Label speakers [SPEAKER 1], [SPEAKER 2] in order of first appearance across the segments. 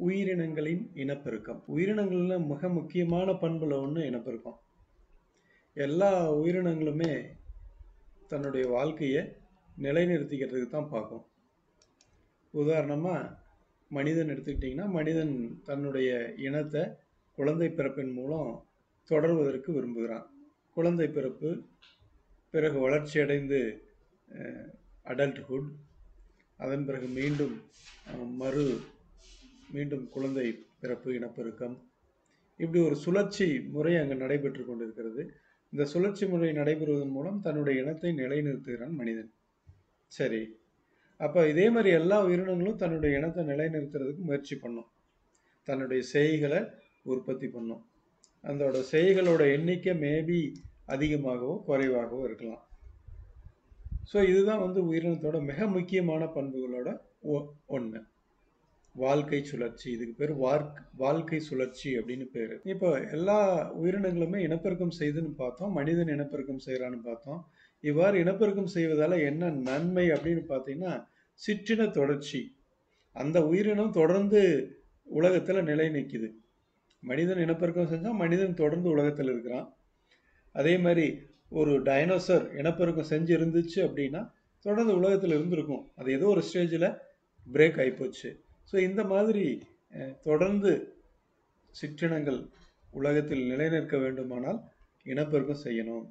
[SPEAKER 1] உயிரினங்களின் இனப்பெருக்கம் உயிரினங்கள்ல மிக முக்கியமான பண்புல ஒன்று இனப்பெருக்கம் எல்லா உயிரினங்களுமே தன்னுடைய வாழ்க்கையை நிலைநிறுத்திக்கிறதுக்கு தான் பார்க்கும் உதாரணமாக மனிதன் எடுத்துக்கிட்டிங்கன்னா மனிதன் தன்னுடைய இனத்தை குழந்தை பிறப்பின் மூலம் தொடர்வதற்கு விரும்புகிறான் குழந்தை பிறப்பு பிறகு வளர்ச்சி அடைந்து அடல்ட்ஹுட் அதன் பிறகு மீண்டும் அஹ், மறு மீண்டும் குழந்தை பிறப்பு இனப்பெருக்கம் இப்படி ஒரு சுழற்சி முறை அங்கே நடைபெற்று கொண்டிருக்கிறது இந்த சுழற்சி முறை நடைபெறுவதன் மூலம் தன்னுடைய இனத்தை நிலைநிறுத்துகிறான் மனிதன் சரி அப்போ இதே மாதிரி எல்லா உயிரினங்களும் தன்னுடைய இனத்தை நிலைநிறுத்துறதுக்கு முயற்சி பண்ணும் தன்னுடைய செய்களை உற்பத்தி பண்ணும் அதோட செய்களோட எண்ணிக்கை மேபி அதிகமாகவோ குறைவாகவோ இருக்கலாம் ஸோ இதுதான் வந்து உயிரினத்தோட மிக முக்கியமான பண்புகளோட ஒன்று வாழ்க்கை சுழற்சி இதுக்கு பேர் வார்க் வாழ்க்கை சுழற்சி அப்படின்னு பேர் இப்போ எல்லா உயிரினங்களுமே இனப்பெருக்கம் செய்துன்னு பார்த்தோம் மனிதன் இனப்பெருக்கம் செய்கிறான்னு பார்த்தோம் இவ்வாறு இனப்பெருக்கம் செய்வதால என்ன நன்மை அப்படின்னு பார்த்தீங்கன்னா சிற்றின தொடர்ச்சி அந்த உயிரினம் தொடர்ந்து உலகத்தில் நிலை நிற்குது மனிதன் இனப்பெருக்கம் செஞ்சால் மனிதன் தொடர்ந்து உலகத்தில் இருக்கிறான் அதே மாதிரி ஒரு டைனோசர் இனப்பெருக்கம் செஞ்சு இருந்துச்சு அப்படின்னா தொடர்ந்து உலகத்தில் இருந்திருக்கும் அது ஏதோ ஒரு ஸ்டேஜில் பிரேக் ஆகிப்போச்சு ஸோ இந்த மாதிரி அஹ், தொடர்ந்து சிற்றினங்கள் உலகத்தில் நிலைநிற்க வேண்டுமானால் இனப்பெருக்கம் செய்யணும்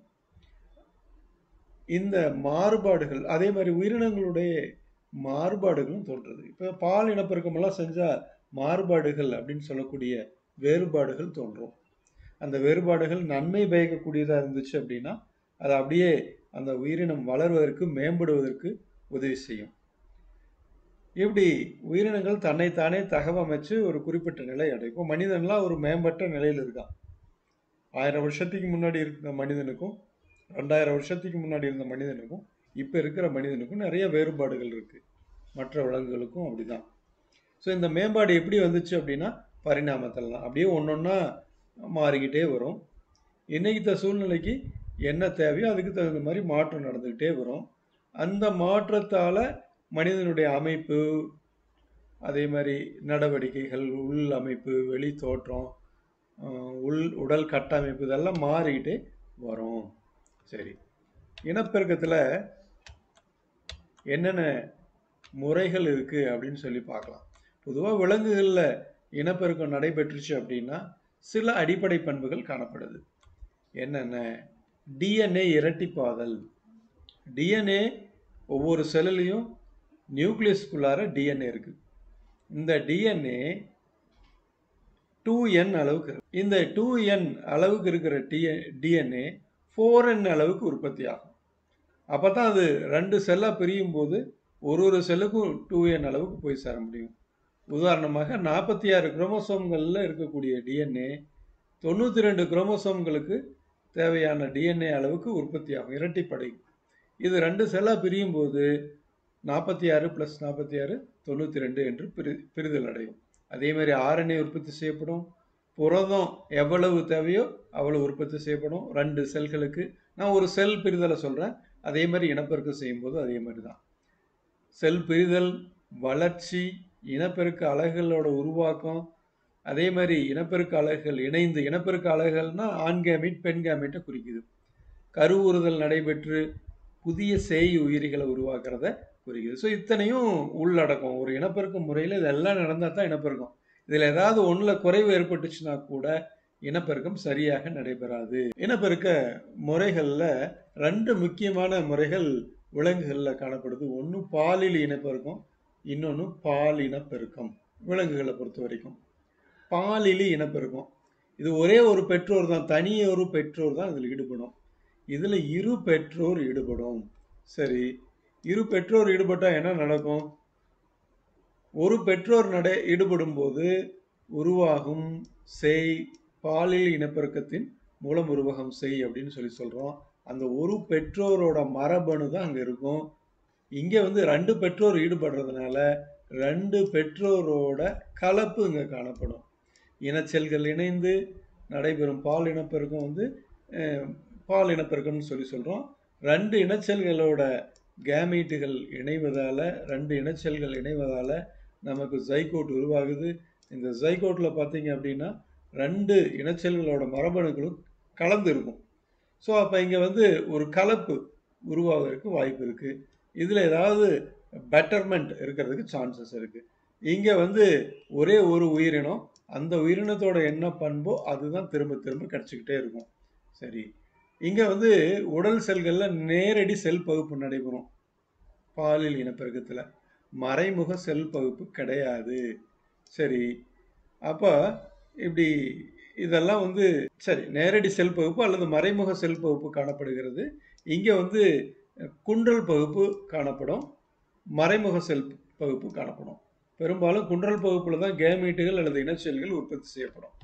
[SPEAKER 1] இந்த மாறுபாடுகள் அதே மாதிரி உயிரினங்களுடைய மாறுபாடுகளும் தோன்றுறது இப்போ பால் இனப்பெருக்கம் எல்லாம் செஞ்சால் மாறுபாடுகள் அப்படின்னு சொல்லக்கூடிய வேறுபாடுகள் தோன்றும் அந்த வேறுபாடுகள் நன்மை பயக்கக்கூடியதாக இருந்துச்சு அப்படின்னா அது அப்படியே அந்த உயிரினம் வளர்வதற்கு மேம்படுவதற்கு உதவி செய்யும் இப்படி உயிரினங்கள் தன்னைத்தானே தகவமைச்சு ஒரு குறிப்பிட்ட நிலை அடையும் இப்போ மனிதன்லாம் ஒரு மேம்பட்ட நிலையில் இருக்கான் ஆயிரம் வருஷத்துக்கு முன்னாடி இருக்கிற மனிதனுக்கும் ரெண்டாயிரம் வருஷத்துக்கு முன்னாடி இருந்த மனிதனுக்கும் இப்போ இருக்கிற மனிதனுக்கும் நிறைய வேறுபாடுகள் இருக்கு மற்ற விலங்குகளுக்கும் அப்படிதான் ஸோ இந்த மேம்பாடு எப்படி வந்துச்சு அப்படின்னா பரிணாமத்தில் தான் அப்படியே ஒன்றொன்னா மாறிக்கிட்டே வரும் இன்னைக்கு சூழ்நிலைக்கு என்ன தேவையோ அதுக்கு தகுந்த மாதிரி மாற்றம் நடந்துக்கிட்டே வரும் அந்த மாற்றத்தால் மனிதனுடைய அமைப்பு அதே மாதிரி நடவடிக்கைகள் உள் அமைப்பு வெளி தோற்றம் ஆஹ் உள் உடல் கட்டமைப்பு இதெல்லாம் மாறிக்கிட்டே வரும் சரி இனப்பெருக்கத்தில் என்னென்ன முறைகள் இருக்குது அப்படின்னு சொல்லி பார்க்கலாம் பொதுவாக விலங்குகளில் இனப்பெருக்கம் நடைபெற்றுச்சு அப்படின்னா சில அடிப்படை பண்புகள் காணப்படுது என்னென்ன டிஎன்ஏ இரட்டிப்பாதல் டிஎன்ஏ ஒவ்வொரு செல்லுலேயும் நியூக்ளியஸ்குள்ளார டிஎன்ஏ இருக்குது இந்த டிஎன்ஏ டூ என் அளவுக்கு இருக்கு. இந்த டூ என் அளவுக்கு இருக்கிற டிஎன்ஏ ஃபோர் என் அளவுக்கு உற்பத்தி ஆகும் அப்போ தான் அது ரெண்டு செல்லாக பிரியும் போது ஒரு ஒரு செல்லுக்கும் டூ என் அளவுக்கு போய் சேர முடியும் உதாரணமாக நாற்பத்தி ஆறு குரோமோசோம்களில் இருக்கக்கூடிய டிஎன்ஏ தொண்ணூற்றி ரெண்டு குரோமோசோம்களுக்கு தேவையான டிஎன்ஏ அளவுக்கு உற்பத்தி ஆகும் இரட்டிப்படை இது ரெண்டு செல்லாக பிரியும் போது நாற்பத்தி ஆறு ப்ளஸ் நாற்பத்தி ஆறு தொண்ணூற்றி ரெண்டு என்று பிரி பிரிதல் அடையும் அதே மாதிரி ஆர்என்ஏ உற்பத்தி செய்யப்படும் புரதம் எவ்வளவு தேவையோ அவ்வளவு உற்பத்தி செய்யப்படும் ரெண்டு செல்களுக்கு நான் ஒரு செல் பிரிதலை சொல்கிறேன் அதே மாதிரி இனப்பெருக்கம் செய்யும்போது அதே மாதிரி தான் செல் பிரிதல் வளர்ச்சி இனப்பெருக்க அலகுகளோட உருவாக்கம் அதே மாதிரி இனப்பெருக்க அலகுகள் இணைந்து இனப்பெருக்க அலகுகள்னா ஆண் கேமிட் பெண் கேமிட்டை குறிக்குது கருவுறுதல் நடைபெற்று புதிய சேய் உயிரிகளை உருவாக்குறத குறிக்குது ஸோ இத்தனையும் உள்ளடக்கம் ஒரு இனப்பெருக்க முறையில் இதெல்லாம் நடந்தால் தான் இனப்பெருக்கம் இதில் ஏதாவது ஒன்றில் குறைவு ஏற்பட்டுச்சுன்னா கூட இனப்பெருக்கம் சரியாக நடைபெறாது இனப்பெருக்க முறைகளில் ரெண்டு முக்கியமான முறைகள் விலங்குகளில் காணப்படுது ஒன்று பாலியல் இனப்பெருக்கம் இன்னொன்று பால் இனப்பெருக்கம் விலங்குகளை பொறுத்த வரைக்கும் பாலியல் இனப்பெருக்கம் இது ஒரே ஒரு பெற்றோர் தான் தனி ஒரு பெற்றோர் தான் இதில் ஈடுபடும் இதில் இரு பெற்றோர் ஈடுபடும் சரி இரு பெற்றோர் ஈடுபட்டால் என்ன நடக்கும் ஒரு பெற்றோர் நடை ஈடுபடும் போது உருவாகும் செய் பாலியல் இனப்பெருக்கத்தின் மூலம் உருவகம் செய் அப்படின்னு சொல்லி சொல்கிறோம் அந்த ஒரு பெற்றோரோட மரபணு தான் அங்கே இருக்கும் இங்கே வந்து ரெண்டு பெற்றோர் ஈடுபடுறதுனால ரெண்டு பெற்றோரோட கலப்பு இங்கே காணப்படும் இனச்செல்கள் இணைந்து நடைபெறும் பால் இனப்பெருக்கம் வந்து அஹ், பால் இனப்பெருக்கம்னு சொல்லி சொல்கிறோம் ரெண்டு இனச்செல்களோட கேமீட்டுகள் இணைவதால் ரெண்டு இனச்செல்கள் இணைவதால் நமக்கு ஜைகோட் உருவாகுது இந்த ஜைகோட்டில் பார்த்தீங்க அப்படின்னா ரெண்டு இனச்செல்களோட மரபணுக்களும் கலந்து இருக்கும் ஸோ அப்போ இங்கே வந்து ஒரு கலப்பு உருவாவதற்கு வாய்ப்பு இருக்குது இதில் ஏதாவது பெட்டர்மெண்ட் இருக்கிறதுக்கு சான்சஸ் இருக்குது இங்கே வந்து ஒரே ஒரு உயிரினம் அந்த உயிரினத்தோட என்ன பண்போ அதுதான் திரும்ப திரும்ப கிடச்சிக்கிட்டே இருக்கும் சரி இங்கே வந்து உடல் செல்களில் நேரடி செல் பகுப்பு நடைபெறும் பாலியல் இனப்பெருக்கத்தில் மறைமுக செல் பகுப்பு கிடையாது சரி அப்போ இப்படி இதெல்லாம் வந்து சரி நேரடி செல் பகுப்பு அல்லது மறைமுக செல் பகுப்பு காணப்படுகிறது இங்கே வந்து குன்றல் பகுப்பு காணப்படும் மறைமுக செல் பகுப்பு காணப்படும் பெரும்பாலும் குன்றல் பகுப்பில் தான் கேமீட்டுகள் அல்லது இனச்செல்கள் உற்பத்தி செய்யப்படும்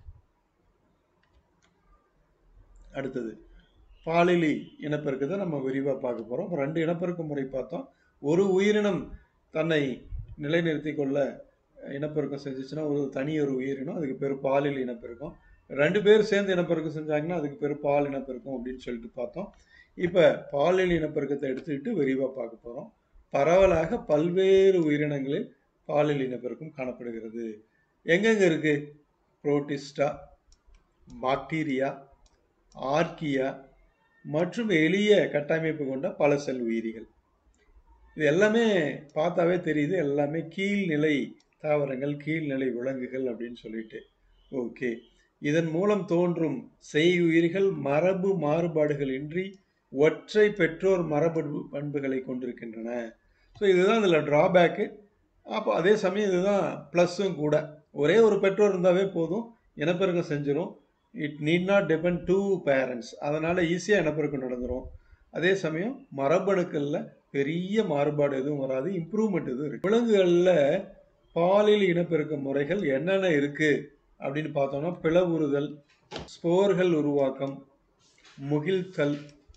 [SPEAKER 1] அடுத்தது பாலிலி இனப்பெருக்கத்தை நம்ம விரிவாக பார்க்க போகிறோம் ரெண்டு இனப்பெருக்க முறை பார்த்தோம் ஒரு உயிரினம் தன்னை நிலைநிறுத்தி கொள்ள இனப்பெருக்கம் செஞ்சுச்சுன்னா ஒரு தனி ஒரு உயிரினம் அதுக்கு பேர் பாலியல் இனப்பெருக்கம் ரெண்டு பேர் சேர்ந்து இனப்பெருக்கம் செஞ்சாங்கன்னா அதுக்கு பேர் பால் இனப்பெருக்கம் அப்படின்னு சொல்லிட்டு பார்த்தோம் இப்போ பாலியல் இனப்பெருக்கத்தை எடுத்துக்கிட்டு விரிவாக பார்க்க போகிறோம் பரவலாக பல்வேறு உயிரினங்களில் பாலியல் இனப்பெருக்கம் காணப்படுகிறது எங்கெங்க இருக்கு புரோட்டிஸ்டா பாக்டீரியா ஆர்கியா மற்றும் எளிய கட்டமைப்பு கொண்ட பல செல் உயிரிகள் இது எல்லாமே பார்த்தாவே தெரியுது எல்லாமே கீழ்நிலை தாவரங்கள் கீழ்நிலை விலங்குகள் அப்படின்னு சொல்லிட்டு ஓகே இதன் மூலம் தோன்றும் செய் உயிர்கள் மரபு மாறுபாடுகள் இன்றி ஒற்றை பெற்றோர் மரபு பண்புகளை கொண்டிருக்கின்றன ஸோ இதுதான் இதில் ட்ராபேக்கு அப்போ அதே சமயம் இதுதான் ப்ளஸ்ஸும் கூட ஒரே ஒரு பெற்றோர் இருந்தாவே போதும் இனப்பெருக்கம் செஞ்சிடும் it need not depend to parents அதனால் ஈஸியாக இனப்பெருக்கம் நடந்துடும் அதே சமயம் மரபணுக்களில் பெரிய மாறுபாடு எதுவும் வராது இம்ப்ரூவ்மெண்ட் எதுவும் இருக்கு விலங்குகளில் பாலியல் இனப்பெருக்க முறைகள் என்னென்ன இருக்கு அப்படின்னு பார்த்தோம்னா பிளவுறுதல் ஸ்போர்கள் உருவாக்கம் முகிழ்த்தல்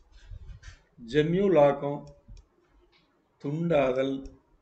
[SPEAKER 1] ஜெம்யூலாக்கம் துண்டாதல்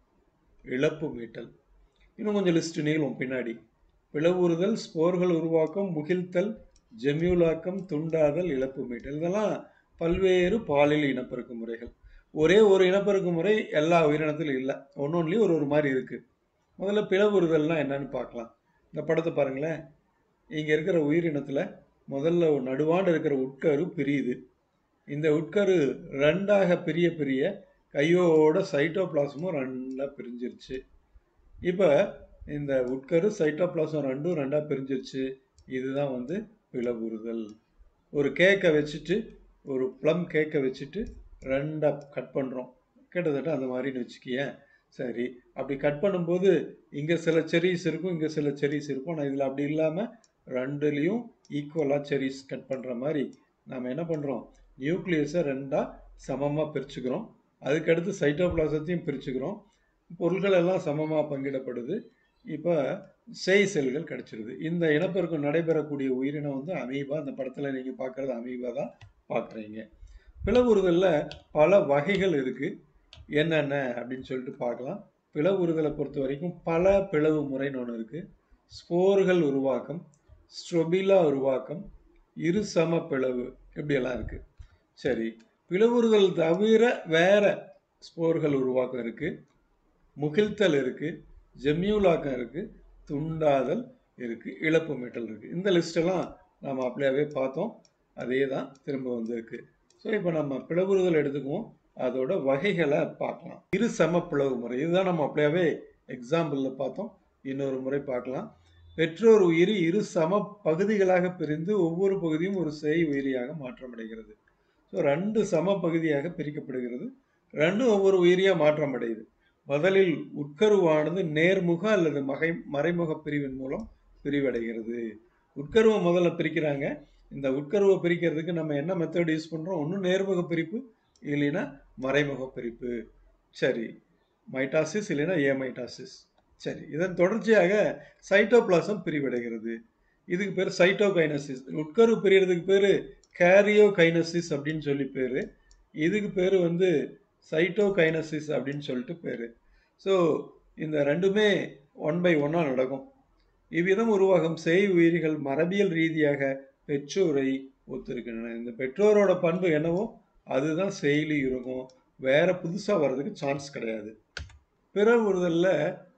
[SPEAKER 1] இழப்பு மீட்டல் இன்னும் கொஞ்சம் லிஸ்ட் நீளும் பின்னாடி பிளவுறுதல் ஸ்போர்கள் உருவாக்கம் முகிழ்த்தல் ஜெம்யூலாக்கம் துண்டாதல் இழப்பு மீட்டல் இதெல்லாம் பல்வேறு பாலியல் இனப்பெருக்க முறைகள் ஒரே ஒரு இனப்பெருக்க முறை எல்லா உயிரினத்திலும் இல்லை ஒன்னொன்றுலையும் ஒரு ஒரு மாதிரி இருக்குது முதல்ல பிளவுறுதல்னா என்னன்னு பார்க்கலாம் இந்த படத்தை பாருங்களேன் இங்கே இருக்கிற உயிரினத்தில் முதல்ல நடுவாண்டு இருக்கிற உட்கரு பிரியுது இந்த உட்கரு ரெண்டாக பிரிய பிரிய கையோட சைட்டோபிளாசமும் ரெண்டாக பிரிஞ்சிருச்சு இப்போ இந்த உட்கரு சைட்டோபிளாசம் ரெண்டும் ரெண்டாக பிரிஞ்சிருச்சு இதுதான் வந்து பிளவுறுதல் ஒரு கேக்கை வச்சுட்டு ஒரு ப்ளம் கேக்கை வச்சுட்டு ரெண்டாக கட் பண்ணுறோம் கிட்டத்தட்ட அந்த மாதிரின்னு வச்சுக்கியேன் சரி அப்படி கட் பண்ணும்போது இங்கே சில செரிஸ் இருக்கும் இங்கே சில செரிஸ் இருக்கும் ஆனால் இதில் அப்படி இல்லாமல் ரெண்டுலேயும் ஈக்குவலாக செரிஸ் கட் பண்ணுற மாதிரி நாம் என்ன பண்ணுறோம் நியூக்ளியஸை ரெண்டாக சமமாக பிரிச்சுக்கிறோம் அதுக்கடுத்து சைட்டோபிளாசத்தையும் பிரிச்சுக்கிறோம் பொருள்கள் எல்லாம் சமமாக பங்கிடப்படுது இப்போ சேய் செல்கள் கிடச்சிருது இந்த இனப்பெருக்கம் நடைபெறக்கூடிய உயிரினம் வந்து அமீபா இந்த படத்தில் நீங்கள் பார்க்குறது அமீபா தான் பார்க்குறீங்க பிளவுறுதலில் பல வகைகள் இருக்குது என்னென்ன அப்படின்னு சொல்லிட்டு பார்க்கலாம் பிளவுறுதலை பொறுத்த வரைக்கும் பல பிளவு முறைன்னு ஒன்று இருக்குது ஸ்போர்கள் உருவாக்கம் ஸ்ட்ரொபிலா உருவாக்கம் இரு சம பிளவு இப்படியெல்லாம் இருக்குது சரி பிளவுறுதல் தவிர வேற ஸ்போர்கள் உருவாக்கம் இருக்குது முகிழ்த்தல் இருக்குது ஜெம்யூலாக்கம் இருக்குது துண்டாதல் இருக்குது இழப்பு மீட்டல் இருக்குது இந்த லிஸ்டெல்லாம் நாம் அப்படியாவே பார்த்தோம் அதே தான் திரும்ப வந்திருக்கு ஸோ இப்போ நம்ம பிளவுறுதல் எடுத்துக்குவோம் அதோட வகைகளை பார்க்கலாம் இரு சம பிளவு முறை இதுதான் நம்ம அப்படியாவே எக்ஸாம்பிளில் பார்த்தோம் இன்னொரு முறை பார்க்கலாம் பெற்றோர் உயிரி இரு சம பகுதிகளாக பிரிந்து ஒவ்வொரு பகுதியும் ஒரு செய் உயிரியாக மாற்றமடைகிறது ஸோ ரெண்டு சம பகுதியாக பிரிக்கப்படுகிறது ரெண்டும் ஒவ்வொரு உயிரியாக மாற்றமடையுது முதலில் உட்கருவானது நேர்முக அல்லது மகை மறைமுக பிரிவின் மூலம் பிரிவடைகிறது உட்கருவை முதல்ல பிரிக்கிறாங்க இந்த உட்கருவை பிரிக்கிறதுக்கு நம்ம என்ன மெத்தட் யூஸ் பண்ணுறோம் ஒன்றும் நேர்முக பிரிப்பு இல்லைன்னா மறைமுக பிரிப்பு சரி மைட்டாசிஸ் இல்லைன்னா ஏமைட்டாசிஸ் சரி இதன் தொடர்ச்சியாக சைட்டோபிளாசம் பிரிவடைகிறது இதுக்கு பேர் சைட்டோகைனசிஸ் உட்கரு பிரியறதுக்கு பேர் கேரியோ கைனசிஸ் அப்படின்னு சொல்லி பேர் இதுக்கு பேர் வந்து சைட்டோகைனசிஸ் அப்படின்னு சொல்லிட்டு பேர் ஸோ இந்த ரெண்டுமே ஒன் பை ஒன்னாக நடக்கும் இவ்விதம் உருவாகும் செய் உயிரிகள் மரபியல் ரீதியாக பெற்றோரை ஒத்திருக்கின்றன இந்த பெற்றோரோட பண்பு என்னவோ அதுதான் செயலி இருக்கும் வேற புதுசாக வர்றதுக்கு சான்ஸ் கிடையாது பிற உறுதலில்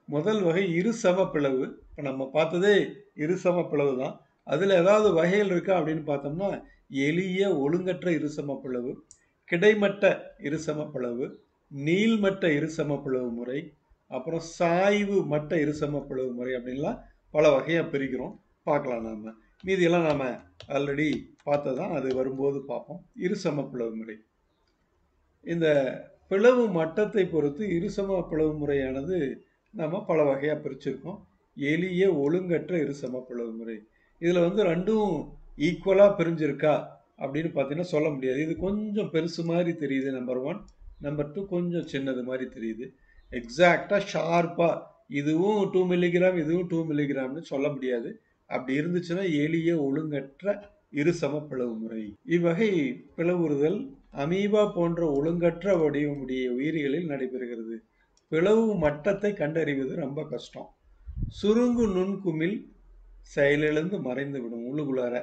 [SPEAKER 1] முதல் வகை இருசம பிளவு இப்போ நம்ம பார்த்ததே இருசம பிளவு தான் அதில் ஏதாவது வகைகள் இருக்கா அப்படின்னு பார்த்தோம்னா எளிய ஒழுங்கற்ற இருசம பிளவு கிடைமட்ட இருசம பிளவு நீள்மட்ட இருசம பிளவு முறை அப்புறம் சாய்வு மட்ட இருசம பிளவு முறை அப்படின்லாம் பல வகையாக பிரிக்கிறோம் பார்க்கலாம் நாம மீதியெல்லாம் நாம ஆல்ரெடி பார்த்ததான் அது வரும்போது பார்ப்போம் இருசம பிளவு முறை இந்த பிளவு மட்டத்தை பொறுத்து இருசம பிளவு முறையானது நம்ம பல வகையாக பிரிச்சிருக்கோம் எளிய ஒழுங்கற்ற இருசம பிளவு முறை இதில் வந்து ரெண்டும் ஈக்குவலாக பிரிஞ்சிருக்கா அப்படின்னு பார்த்தீங்கன்னா சொல்ல முடியாது இது கொஞ்சம் பெருசு மாதிரி தெரியுது நம்பர் ஒன் நம்பர் டூ கொஞ்சம் சின்னது மாதிரி தெரியுது எக்ஸாக்டாக ஷார்ப்பாக இதுவும் டூ மில்லிகிராம் இதுவும் டூ மில்லிகிராம்னு சொல்ல முடியாது அப்படி இருந்துச்சுன்னா எளிய ஒழுங்கற்ற இருசம பிளவு முறை இவ்வகை பிளவுறுதல் அமீபா போன்ற ஒழுங்கற்ற வடிவமுடைய உயிரிகளில் நடைபெறுகிறது பிளவு மட்டத்தை கண்டறிவது ரொம்ப கஷ்டம் சுருங்கு நுண்குமிழ் செயலிழந்து மறைந்து விடும் உள்ளுகுளார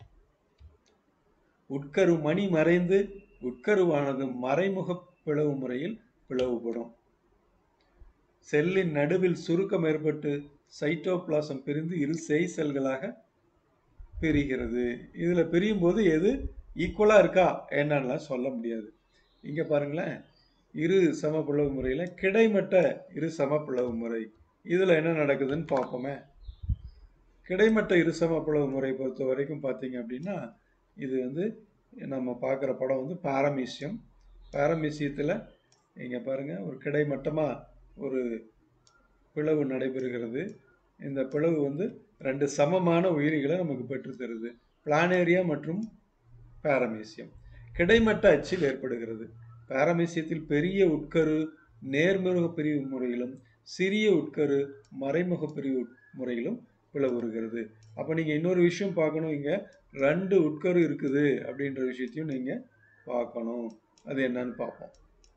[SPEAKER 1] உட்கரு மணி மறைந்து உட்கருவானது மறைமுக பிளவு முறையில் பிளவுபடும் செல்லின் நடுவில் சுருக்கம் ஏற்பட்டு சைட்டோபிளாசம் பிரிந்து இரு செய் செல்களாக பிரிகிறது இதுல பிரியும் போது எது ஈக்குவலா இருக்கா என்னன்னுலாம் சொல்ல முடியாது இங்க பாருங்களேன் இரு சமப்பிளவு முறையில கிடைமட்ட இரு சமப்பிளவு முறை இதுல என்ன நடக்குதுன்னு பார்ப்போமே கிடைமட்ட இரு சமப்பிளவு முறை பொறுத்த வரைக்கும் பார்த்தீங்க அப்படின்னா இது வந்து நம்ம பார்க்குற படம் வந்து பாரமீசியம் பாரமீசியத்தில் இங்கே பாருங்கள் ஒரு கிடைமட்டமாக ஒரு பிளவு நடைபெறுகிறது இந்த பிளவு வந்து ரெண்டு சமமான உயிரிகளை நமக்கு பெற்றுத் தருது பிளானேரியா மற்றும் பாரமீசியம் கிடைமட்ட அச்சில் ஏற்படுகிறது பாரமீசியத்தில் பெரிய உட்கரு நேர்முக பிரிவு முறையிலும் சிறிய உட்கரு மறைமுக பிரிவு முறையிலும் பிளவுறுகிறது அப்போ நீங்கள் இன்னொரு விஷயம் பார்க்கணும் இங்கே ரெண்டு உட்கரு இருக்குது அப்படின்ற விஷயத்தையும் நீங்கள் பார்க்கணும் அது என்னன்னு பார்ப்போம்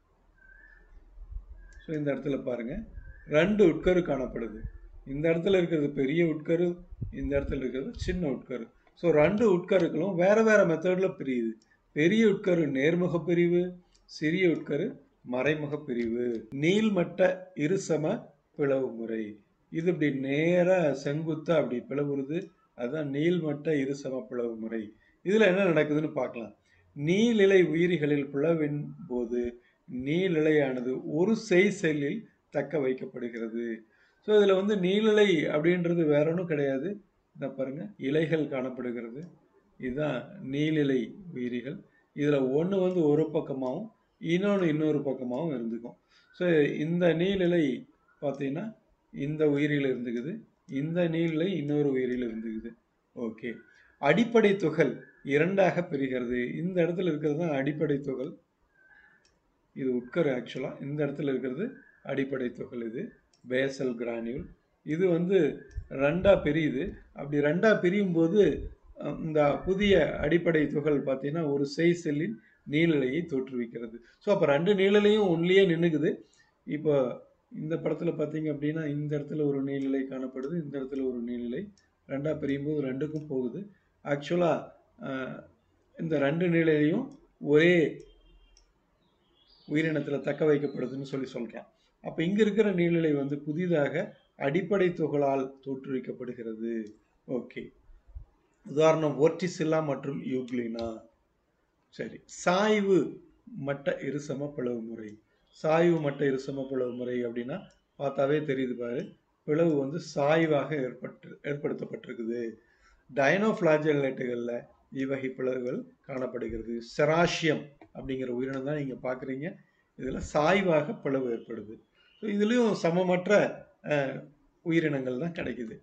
[SPEAKER 1] ஸோ இந்த இடத்துல பாருங்க ரெண்டு உட்கரு காணப்படுது இந்த இடத்துல இருக்கிறது பெரிய உட்கரு இந்த இடத்துல இருக்கிறது சின்ன உட்கரு ஸோ ரெண்டு உட்கருக்களும் வேற வேற மெத்தடில் பிரியுது பெரிய உட்கரு நேர்முக பிரிவு சிறிய உட்கரு மறைமுக பிரிவு நீள்மட்ட இருசம பிளவு முறை இது இப்படி நேராக செங்குத்தா அப்படி பிளவுறுது அதுதான் நீள்மட்ட இருசம பிளவு முறை இதில் என்ன நடக்குதுன்னு பார்க்கலாம் நீளிலை உயிரிகளில் பிளவின் போது நீளிலையானது ஒரு செய் செல்லில் தக்க வைக்கப்படுகிறது ஸோ இதில் வந்து நீளிலை அப்படின்றது வேற ஒன்றும் கிடையாது இந்த பாருங்க இலைகள் காணப்படுகிறது இதுதான் நீளிலை உயிரிகள் இதில் ஒன்று வந்து ஒரு பக்கமாகவும் இன்னொன்று இன்னொரு பக்கமாகவும் இருந்துக்கும் ஸோ இந்த நீளிலை பார்த்தீங்கன்னா இந்த உயிரில் இருந்துக்குது இந்த நீளிலை இன்னொரு உயிரில் இருந்துக்குது ஓகே அடிப்படை துகள் இரண்டாக பிரிகிறது இந்த இடத்துல இருக்கிறது தான் அடிப்படை துகள் இது உட்கரு ஆக்சுவலாக இந்த இடத்துல இருக்கிறது அடிப்படை துகள் இது பேசல் கிரானியூல் இது வந்து ரெண்டாக பிரியுது அப்படி ரெண்டாக பிரியும் போது அஹ், இந்த புதிய அடிப்படை துகள் பார்த்தீங்கன்னா ஒரு செய் செல்லின் நீளிலையை தோற்றுவிக்கிறது ஸோ அப்போ ரெண்டு நீளிலையும் ஒன்லியே நின்றுக்குது இப்போ இந்த படத்தில் பார்த்தீங்க அப்படின்னா இந்த இடத்துல ஒரு நீளிலை காணப்படுது இந்த இடத்துல ஒரு நீளிலை ரெண்டாக பிரியும் போது ரெண்டுக்கும் போகுது ஆக்சுவலாக இந்த ரெண்டு நிலையிலையும் ஒரே உயிரினத்தில் தக்க வைக்கப்படுதுன்னு சொல்லி சொல்கிறான் அப்போ இங்கே இருக்கிற நீர்நிலை வந்து புதிதாக அடிப்படை துகளால் தோற்றுவிக்கப்படுகிறது ஓகே உதாரணம் ஓர்டிசில்லா மற்றும் யூக்ளினா சரி சாய்வு மட்ட இருசம பிளவு முறை சாய்வு மட்ட இருசம பிளவு முறை அப்படின்னா பார்த்தாவே தெரியுது பாரு பிளவு வந்து சாய்வாக ஏற்பட்டு ஏற்படுத்தப்பட்டிருக்குது டைனோஃபிளாஜெல்லேட்டுகளில் இவ்வகை பிளவுகள் காணப்படுகிறது செராஷியம் அப்படிங்கிற உயிரினம் தான் நீங்கள் பார்க்குறீங்க இதில் சாய்வாக பிளவு ஏற்படுது ஸோ இதுலேயும் சமமற்ற அஹ், உயிரினங்கள் தான் கிடைக்குது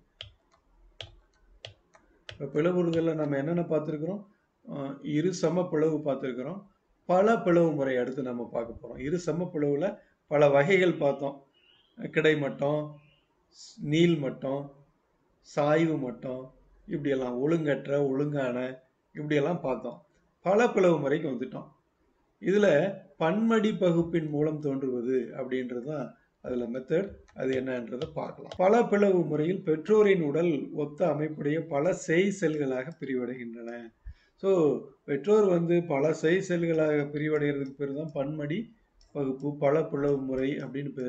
[SPEAKER 1] இப்போ பிளவுறுதலில் நம்ம என்னென்ன பார்த்துருக்குறோம் அஹ், இரு சம பிளவு பார்த்துருக்குறோம் பல பிளவு முறை அடுத்து நம்ம பார்க்க போகிறோம் இரு சம பிளவில் பல வகைகள் பார்த்தோம் கிடைமட்டம் ஸ்- நீள் மட்டம் சாய்வு மட்டம் இப்படியெல்லாம் ஒழுங்கற்ற ஒழுங்கான இப்படியெல்லாம் பார்த்தோம் பல பிளவு முறைக்கு வந்துட்டோம் இதில் பன்மடி பகுப்பின் மூலம் தோன்றுவது அப்படின்றது தான் அதில் மெத்தட் அது என்னன்றதை பார்க்கலாம் பல பிளவு முறையில் பெற்றோரின் உடல் ஒத்த அமைப்புடைய பல செய் செல்களாக பிரிவடைகின்றன ஸோ பெற்றோர் வந்து பல செய் செல்களாக பிரிவடைகிறதுக்கு பேர் தான் பன்மடி பகுப்பு பல பிளவு முறை அப்படின்னு பேர்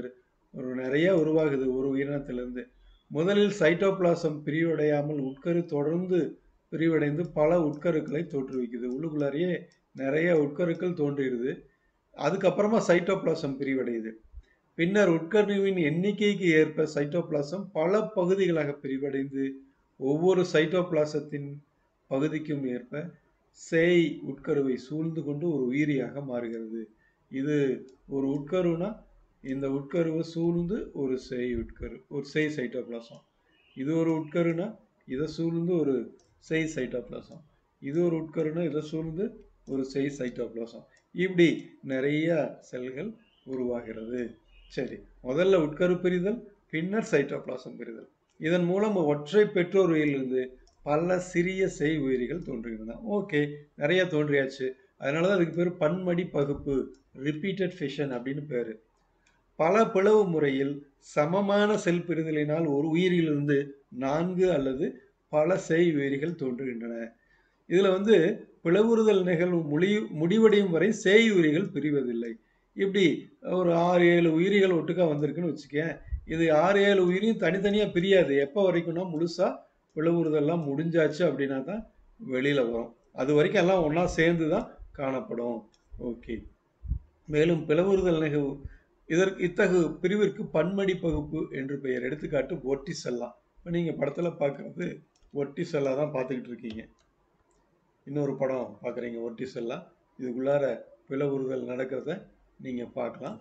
[SPEAKER 1] ஒரு நிறைய உருவாகுது ஒரு உயிரினத்திலிருந்து முதலில் சைட்டோபிளாசம் பிரிவடையாமல் உட்கரு தொடர்ந்து பிரிவடைந்து பல உட்கருக்களை தோற்றுவிக்குது உள்ளுக்குள்ளாரையே நிறைய உட்கருக்கள் தோன்றிடுது அதுக்கப்புறமா சைட்டோபிளாசம் பிரிவடையுது பின்னர் உட்கருவின் எண்ணிக்கைக்கு ஏற்ப சைட்டோபிளாசம் பல பகுதிகளாக பிரிவடைந்து ஒவ்வொரு சைட்டோபிளாசத்தின் பகுதிக்கும் ஏற்ப சேய் உட்கருவை சூழ்ந்து கொண்டு ஒரு உயிரியாக மாறுகிறது இது ஒரு உட்கருனா இந்த உட்கருவை சூழ்ந்து ஒரு சேய் உட்கரு ஒரு சேய் சைட்டோபிளாசம் இது ஒரு உட்கருனா இதை சூழ்ந்து ஒரு செய் சைட்டோபிளாசம் இது ஒரு உட்கருனா இதை சூழ்ந்து ஒரு செய் சைட்டோபிளாசம் இப்படி நிறைய செல்கள் உருவாகிறது சரி முதல்ல உட்கரு பிரிதல் பின்னர் சைட்டோபிளாசம் பிரிதல் இதன் மூலம் ஒற்றை பெற்றோர் உயிரிலிருந்து பல சிறிய செய் உயிரிகள் தோன்றுகின்றன ஓகே நிறைய தோன்றியாச்சு அதனால தான் அதுக்கு பேர் பன்மடி பகுப்பு ரிப்பீட்டட் ஃபிஷன் அப்படின்னு பேர் பல பிளவு முறையில் சமமான செல் பிரிதலினால் ஒரு உயிரிலிருந்து நான்கு அல்லது பல செய் உயிரிகள் தோன்றுகின்றன இதில் வந்து பிளவுறுதல் நிகழ்வு முடி முடிவடையும் வரை சேய் உயிரிகள் பிரிவதில்லை இப்படி ஒரு ஆறு ஏழு உயிரிகள் ஒட்டுக்கா வந்திருக்குன்னு வச்சுக்கேன் இது ஆறு ஏழு உயிரியும் தனித்தனியாக பிரியாது எப்போ வரைக்கும்னா முழுசாக பிளவுறுதெல்லாம் முடிஞ்சாச்சு அப்படின்னா தான் வெளியில் வரும் அது வரைக்கும் எல்லாம் ஒன்றா சேர்ந்து தான் காணப்படும் ஓகே மேலும் பிளவுறுதல் நிகழ்வு இதற்கு இத்தகு பிரிவிற்கு பன்மடி பகுப்பு என்று பெயர் எடுத்துக்காட்டு ஒட்டி செல்லாம் இப்போ நீங்கள் படத்தில் பார்க்குறது ஒட்டி செல்லா தான் பார்த்துக்கிட்டு இருக்கீங்க இன்னொரு படம் பார்க்குறீங்க ஒட்டி செல்லா இதுக்குள்ளார பிளவுறுதல் நடக்கிறத நீங்கள் பார்க்கலாம்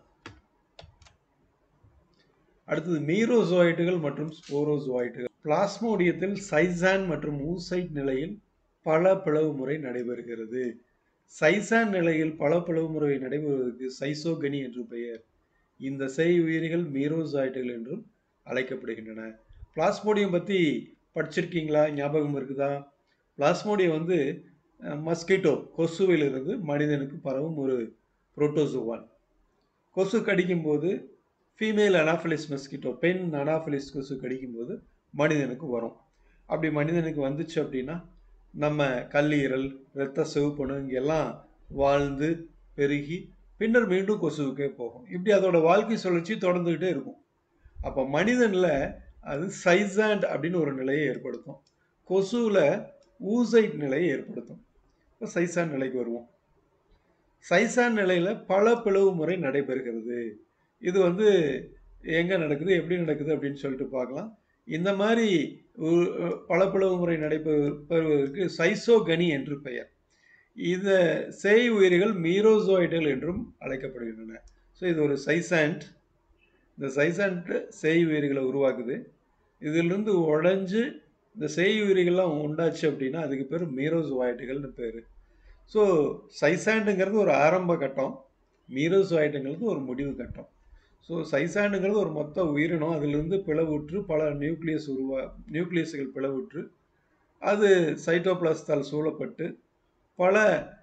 [SPEAKER 1] அடுத்தது மீரோசோயிட்டுகள் மற்றும் ஸ்போரோசோயிட்டுகள் பிளாஸ்மோடியத்தில் சைசான் மற்றும் ஊசைட் நிலையில் பல பிளவு முறை நடைபெறுகிறது சைசான் நிலையில் பல பிளவு முறை நடைபெறுவதற்கு சைசோகனி என்று பெயர் இந்த செய் உயிரிகள் மீரோசாய்டுகள் என்றும் அழைக்கப்படுகின்றன பிளாஸ்மோடியம் பற்றி படிச்சிருக்கீங்களா ஞாபகம் இருக்குதா பிளாஸ்மோடியம் வந்து மஸ்கிட்டோ கொசுவிலிருந்து மனிதனுக்கு பரவும் ஒரு புரோட்டோசுவான் கொசு கடிக்கும்போது ஃபீமேல் அனாஃபலிஸ் மஸ்கிட்டோ பெண் அனாஃபலிஸ் கொசு கடிக்கும்போது மனிதனுக்கு வரும் அப்படி மனிதனுக்கு வந்துச்சு அப்படின்னா நம்ம கல்லீரல் இரத்த சிவப்பணு இங்கெல்லாம் வாழ்ந்து பெருகி பின்னர் மீண்டும் கொசுவுக்கே போகும் இப்படி அதோட வாழ்க்கை சுழற்சி தொடர்ந்துக்கிட்டே இருக்கும் அப்போ மனிதனில் அது சைசாண்ட் அப்படின்னு ஒரு நிலையை ஏற்படுத்தும் கொசுவில் ஊசைட் நிலையை ஏற்படுத்தும் இப்போ சைசான் நிலைக்கு வருவோம் சைசான் நிலையில் பல பிளவு முறை நடைபெறுகிறது இது வந்து எங்கே நடக்குது எப்படி நடக்குது அப்படின்னு சொல்லிட்டு பார்க்கலாம் இந்த மாதிரி பல பிளவு முறை நடைபெறுவதற்கு சைசோகனி என்று பெயர் இந்த சேய் உயிரிகள் மீரோசோய்டல் என்றும் அழைக்கப்படுகின்றன ஸோ இது ஒரு சைசாண்ட் இந்த சைசாண்ட் சேய் உயிரிகளை உருவாக்குது இதிலிருந்து உடஞ்சி இந்த சேய் உயிரிகள்லாம் உண்டாச்சு அப்படின்னா அதுக்கு பேர் மீரோசோய்டுகள்னு பேர் ஸோ சைசாண்டுங்கிறது ஒரு ஆரம்ப கட்டம் மீரோசோய்டுங்கிறது ஒரு முடிவு கட்டம் ஸோ சைசாண்டுங்கிறது ஒரு மொத்த உயிரினம் அதிலிருந்து பிளவுற்று பல நியூக்ளியஸ் உருவா நியூக்ளியஸுகள் பிளவுற்று அது சைட்டோபிளாஸ்தால் சூழப்பட்டு பல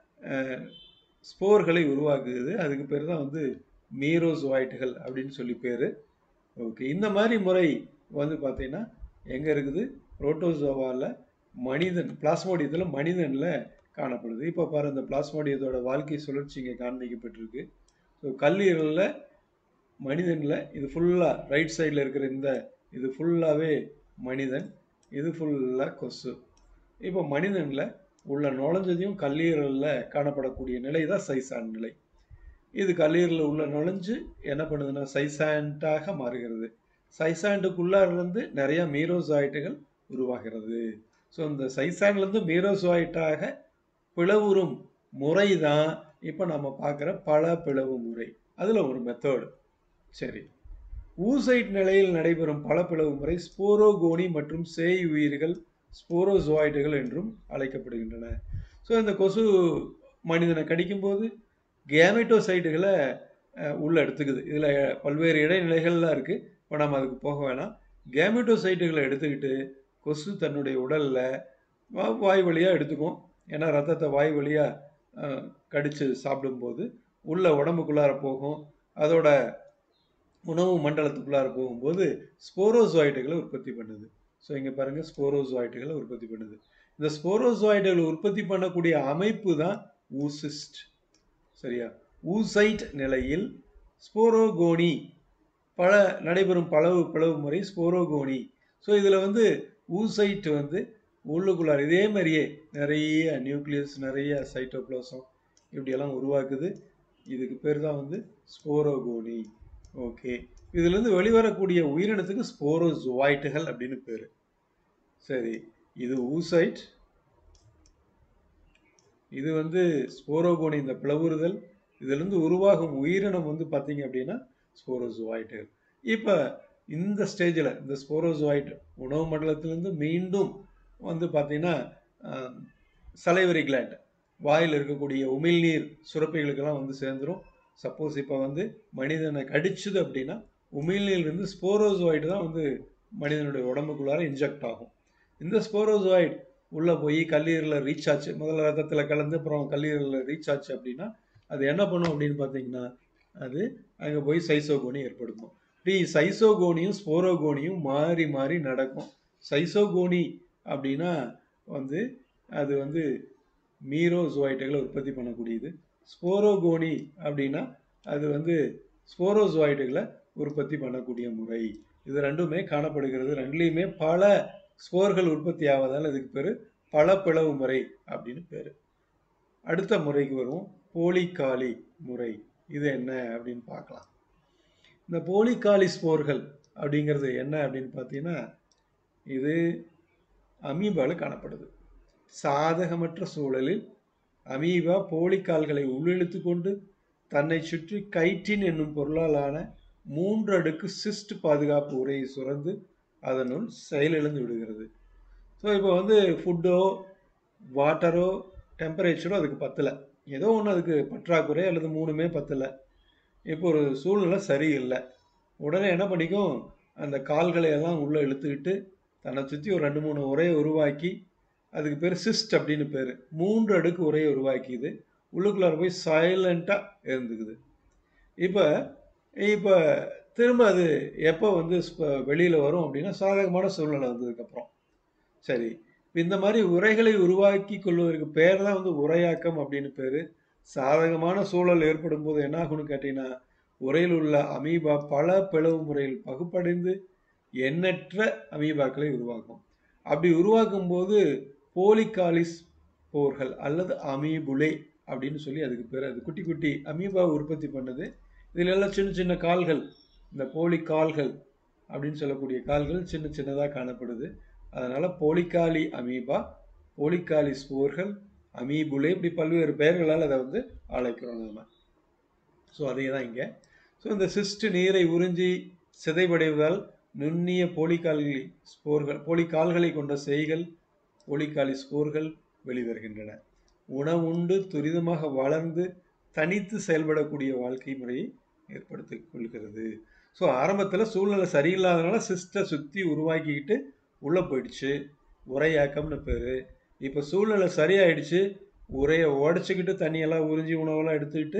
[SPEAKER 1] ஸ்போர்களை உருவாக்குது அதுக்கு பேர் தான் வந்து மீரோசோய்ட்டுகள் அப்படின்னு சொல்லி பேர் ஓகே இந்த மாதிரி முறை வந்து பார்த்தீங்கன்னா எங்கே இருக்குது புரோட்டோசோவாவில் மனிதன் பிளாஸ்மோடியத்தில் மனிதனில் காணப்படுது இப்போ பாரு இந்த பிளாஸ்மோடியத்தோட வாழ்க்கை சுழற்சி இங்கே காண்பிக்கப்பட்டிருக்கு ஸோ கல்லீரலில் மனிதனில் இது ஃபுல்லாக ரைட் சைடில் இருக்கிற இந்த இது ஃபுல்லாகவே மனிதன் இது ஃபுல்லாக கொசு இப்போ மனிதனில் உள்ள நுழைஞ்சதையும் கல்லீரலில் காணப்படக்கூடிய நிலை தான் சைசான் நிலை இது கல்லீரலில் உள்ள நுழைஞ்சு என்ன பண்ணுதுன்னா சைசாண்டாக மாறுகிறது சைசாண்டுக்குள்ளாரிலிருந்து நிறைய மீரோசாய்ட்டுகள் உருவாகிறது ஸோ இந்த சைசான்லேருந்து மீரோசாய்ட்டாக பிளவுறும் முறை தான் இப்போ நம்ம பார்க்குற பல பிளவு முறை அதில் ஒரு மெத்தடு சரி ஊசைட் நிலையில் நடைபெறும் பல பிளவு முறை ஸ்போரோகோனி மற்றும் சேய் உயிர்கள் ஸ்போரோசோய்டுகள் என்றும் அழைக்கப்படுகின்றன ஸோ இந்த கொசு மனிதனை கடிக்கும்போது கேமெட்டோசைட்டுகளை உள்ள எடுத்துக்குது இதில் பல்வேறு இடைநிலைகள்லாம் இருக்குது இப்போ நம்ம அதுக்கு போக வேணாம் கேமெட்டோசைட்டுகளை எடுத்துக்கிட்டு கொசு தன்னுடைய உடலில் வாய் வழியாக எடுத்துக்கும் ஏன்னா ரத்தத்தை வாய் வழியாக கடித்து சாப்பிடும்போது உள்ள உடம்புக்குள்ளார போகும் அதோட உணவு மண்டலத்துக்குள்ளார போகும்போது ஸ்போரோசோய்டுகளை உற்பத்தி பண்ணுது ஸோ இங்கே பாருங்கள் ஸ்போரோசோய்டுகளை உற்பத்தி பண்ணுது இந்த ஸ்போரோசோய்டுகளை உற்பத்தி பண்ணக்கூடிய அமைப்பு தான் ஊசிஸ்ட் சரியா ஊசைட் நிலையில் ஸ்போரோகோனி பல நடைபெறும் பளவு பிளவு முறை ஸ்போரோகோனி ஸோ இதில் வந்து ஊசைட் வந்து உள்ளுக்குள்ளார் இதே மாதிரியே நிறைய நியூக்ளியஸ் நிறைய சைட்டோப்ளாசம் இப்படியெல்லாம் உருவாக்குது இதுக்கு பேர் தான் வந்து ஸ்போரோகோனி ஓகே இதுலேருந்து வெளிவரக்கூடிய உயிரினத்துக்கு ஸ்போரோசுவாய்ட்டுகள் அப்படின்னு பேர் சரி இது ஊசைட் இது வந்து ஸ்போரோகோனி இந்த பிளவுறுதல் இதிலிருந்து உருவாகும் உயிரினம் வந்து பார்த்தீங்க அப்படின்னா ஸ்போரோசுவாய்ட்டுகள் இப்போ இந்த ஸ்டேஜில் இந்த ஸ்போரோசுவாய்ட் உணவு மண்டலத்திலிருந்து மீண்டும் வந்து பார்த்தீங்கன்னா சலைவரி கிளாண்ட் வாயில் இருக்கக்கூடிய உமிழ்நீர் சுரப்பிகளுக்கெல்லாம் வந்து சேர்ந்துரும் சப்போஸ் இப்போ வந்து மனிதனை கடிச்சுது அப்படின்னா உமிழ்நீர்லேருந்து ஸ்போரோசுவாய்டு தான் வந்து மனிதனுடைய உடம்புக்குள்ளார இன்ஜெக்ட் ஆகும் இந்த ஸ்போரோசுவாய்டு உள்ளே போய் கல்லீரலில் ரீச் ஆச்சு முதல்ல ரத்தத்தில் கலந்து அப்புறம் கல்லீரலில் ரீச் ஆச்சு அப்படின்னா அது என்ன பண்ணும் அப்படின்னு பார்த்தீங்கன்னா அது அங்கே போய் சைசோகோனி ஏற்படுத்தும் இப்படி சைசோகோனியும் ஸ்போரோகோனியும் மாறி மாறி நடக்கும் சைசோகோனி அப்படின்னா வந்து அது வந்து மீரோசுவாய்ட்டுகளை உற்பத்தி பண்ணக்கூடியது ஸ்போரோகோனி அப்படின்னா அது வந்து ஸ்போரோசுவாய்ட்டுகளை உற்பத்தி பண்ணக்கூடிய முறை இது ரெண்டுமே காணப்படுகிறது ரெண்டுலேயுமே பல ஸ்போர்கள் உற்பத்தி ஆவதால் இதுக்கு பேர் பல பிளவு முறை அப்படின்னு பேர் அடுத்த முறைக்கு வருவோம் போலிக்காலி முறை இது என்ன அப்படின்னு பார்க்கலாம் இந்த போலிக்காலி ஸ்போர்கள் அப்படிங்கிறது என்ன அப்படின்னு பார்த்தீங்கன்னா இது அமீபால காணப்படுது சாதகமற்ற சூழலில் அமீபா போலிக்கால்களை உள்ளிழுத்து கொண்டு தன்னை சுற்றி கைட்டின் என்னும் பொருளாலான மூன்று அடுக்கு சிஸ்ட் பாதுகாப்பு உரையை சுரந்து அதனுள் செயலிழந்து விடுகிறது ஸோ இப்போ வந்து ஃபுட்டோ வாட்டரோ டெம்பரேச்சரோ அதுக்கு பத்தலை ஏதோ ஒன்று அதுக்கு பற்றாக்குறை அல்லது மூணுமே பத்தலை இப்போ ஒரு சூழ்நிலை சரியில்லை உடனே என்ன பண்ணிக்கும் அந்த கால்களை எல்லாம் உள்ளே இழுத்துக்கிட்டு தன்னை சுற்றி ஒரு ரெண்டு மூணு உரையை உருவாக்கி அதுக்கு பேர் சிஸ்ட் அப்படின்னு பேர் மூன்று அடுக்கு உரையை உருவாக்கிது உள்ளுக்குள்ளார போய் சைலண்ட்டாக இருந்துக்குது இப்போ இப்போ திரும்ப அது எப்போ வந்து வெளியில் வரும் அப்படின்னா சாதகமான சூழ்நிலை வந்ததுக்கப்புறம் சரி இந்த மாதிரி உரைகளை உருவாக்கி கொள்வதற்கு பேர் தான் வந்து உரையாக்கம் அப்படின்னு பேர் சாதகமான சூழல் ஏற்படும் போது என்ன ஆகும்னு கேட்டிங்கன்னா உரையில் உள்ள அமீபா பல பிளவு முறையில் பகுப்படைந்து எண்ணற்ற அமீபாக்களை உருவாக்கும் அப்படி உருவாக்கும் போது போலிகாலிஸ் போர்கள் அல்லது அமீபுலே அப்படின்னு சொல்லி அதுக்கு பேர் அது குட்டி குட்டி அமீபா உற்பத்தி பண்ணுது இதில் எல்லாம் சின்ன சின்ன கால்கள் இந்த போலி கால்கள் அப்படின்னு சொல்லக்கூடிய கால்கள் சின்ன சின்னதாக காணப்படுது அதனால் போலிக்காலி அமீபா போலிக்காலி ஸ்போர்கள் அமீபுலே இப்படி பல்வேறு பெயர்களால் அதை வந்து அழைக்கிறோம் நம்ம ஸோ அதே தான் இங்கே ஸோ இந்த சிஸ்ட் நீரை உறிஞ்சி சிதைவடைவதால் நுண்ணிய போலிக்கால்களை ஸ்போர்கள் போலிக்கால்களை கொண்ட செய்கள் போலிக்காலி ஸ்போர்கள் வெளிவருகின்றன உணவுண்டு துரிதமாக வளர்ந்து தனித்து செயல்படக்கூடிய வாழ்க்கை முறையை ஏற்படுத்தி கொள்கிறது ஸோ ஆரம்பத்தில் சூழ்நிலை சரியில்லாதனால சிஸ்டை சுற்றி உருவாக்கிக்கிட்டு உள்ளே போயிடுச்சு உரையாக்கம்னு பேர் இப்போ சூழ்நிலை சரியாயிடுச்சு உரையை உடச்சிக்கிட்டு தண்ணியெல்லாம் உறிஞ்சி உணவெல்லாம் எடுத்துக்கிட்டு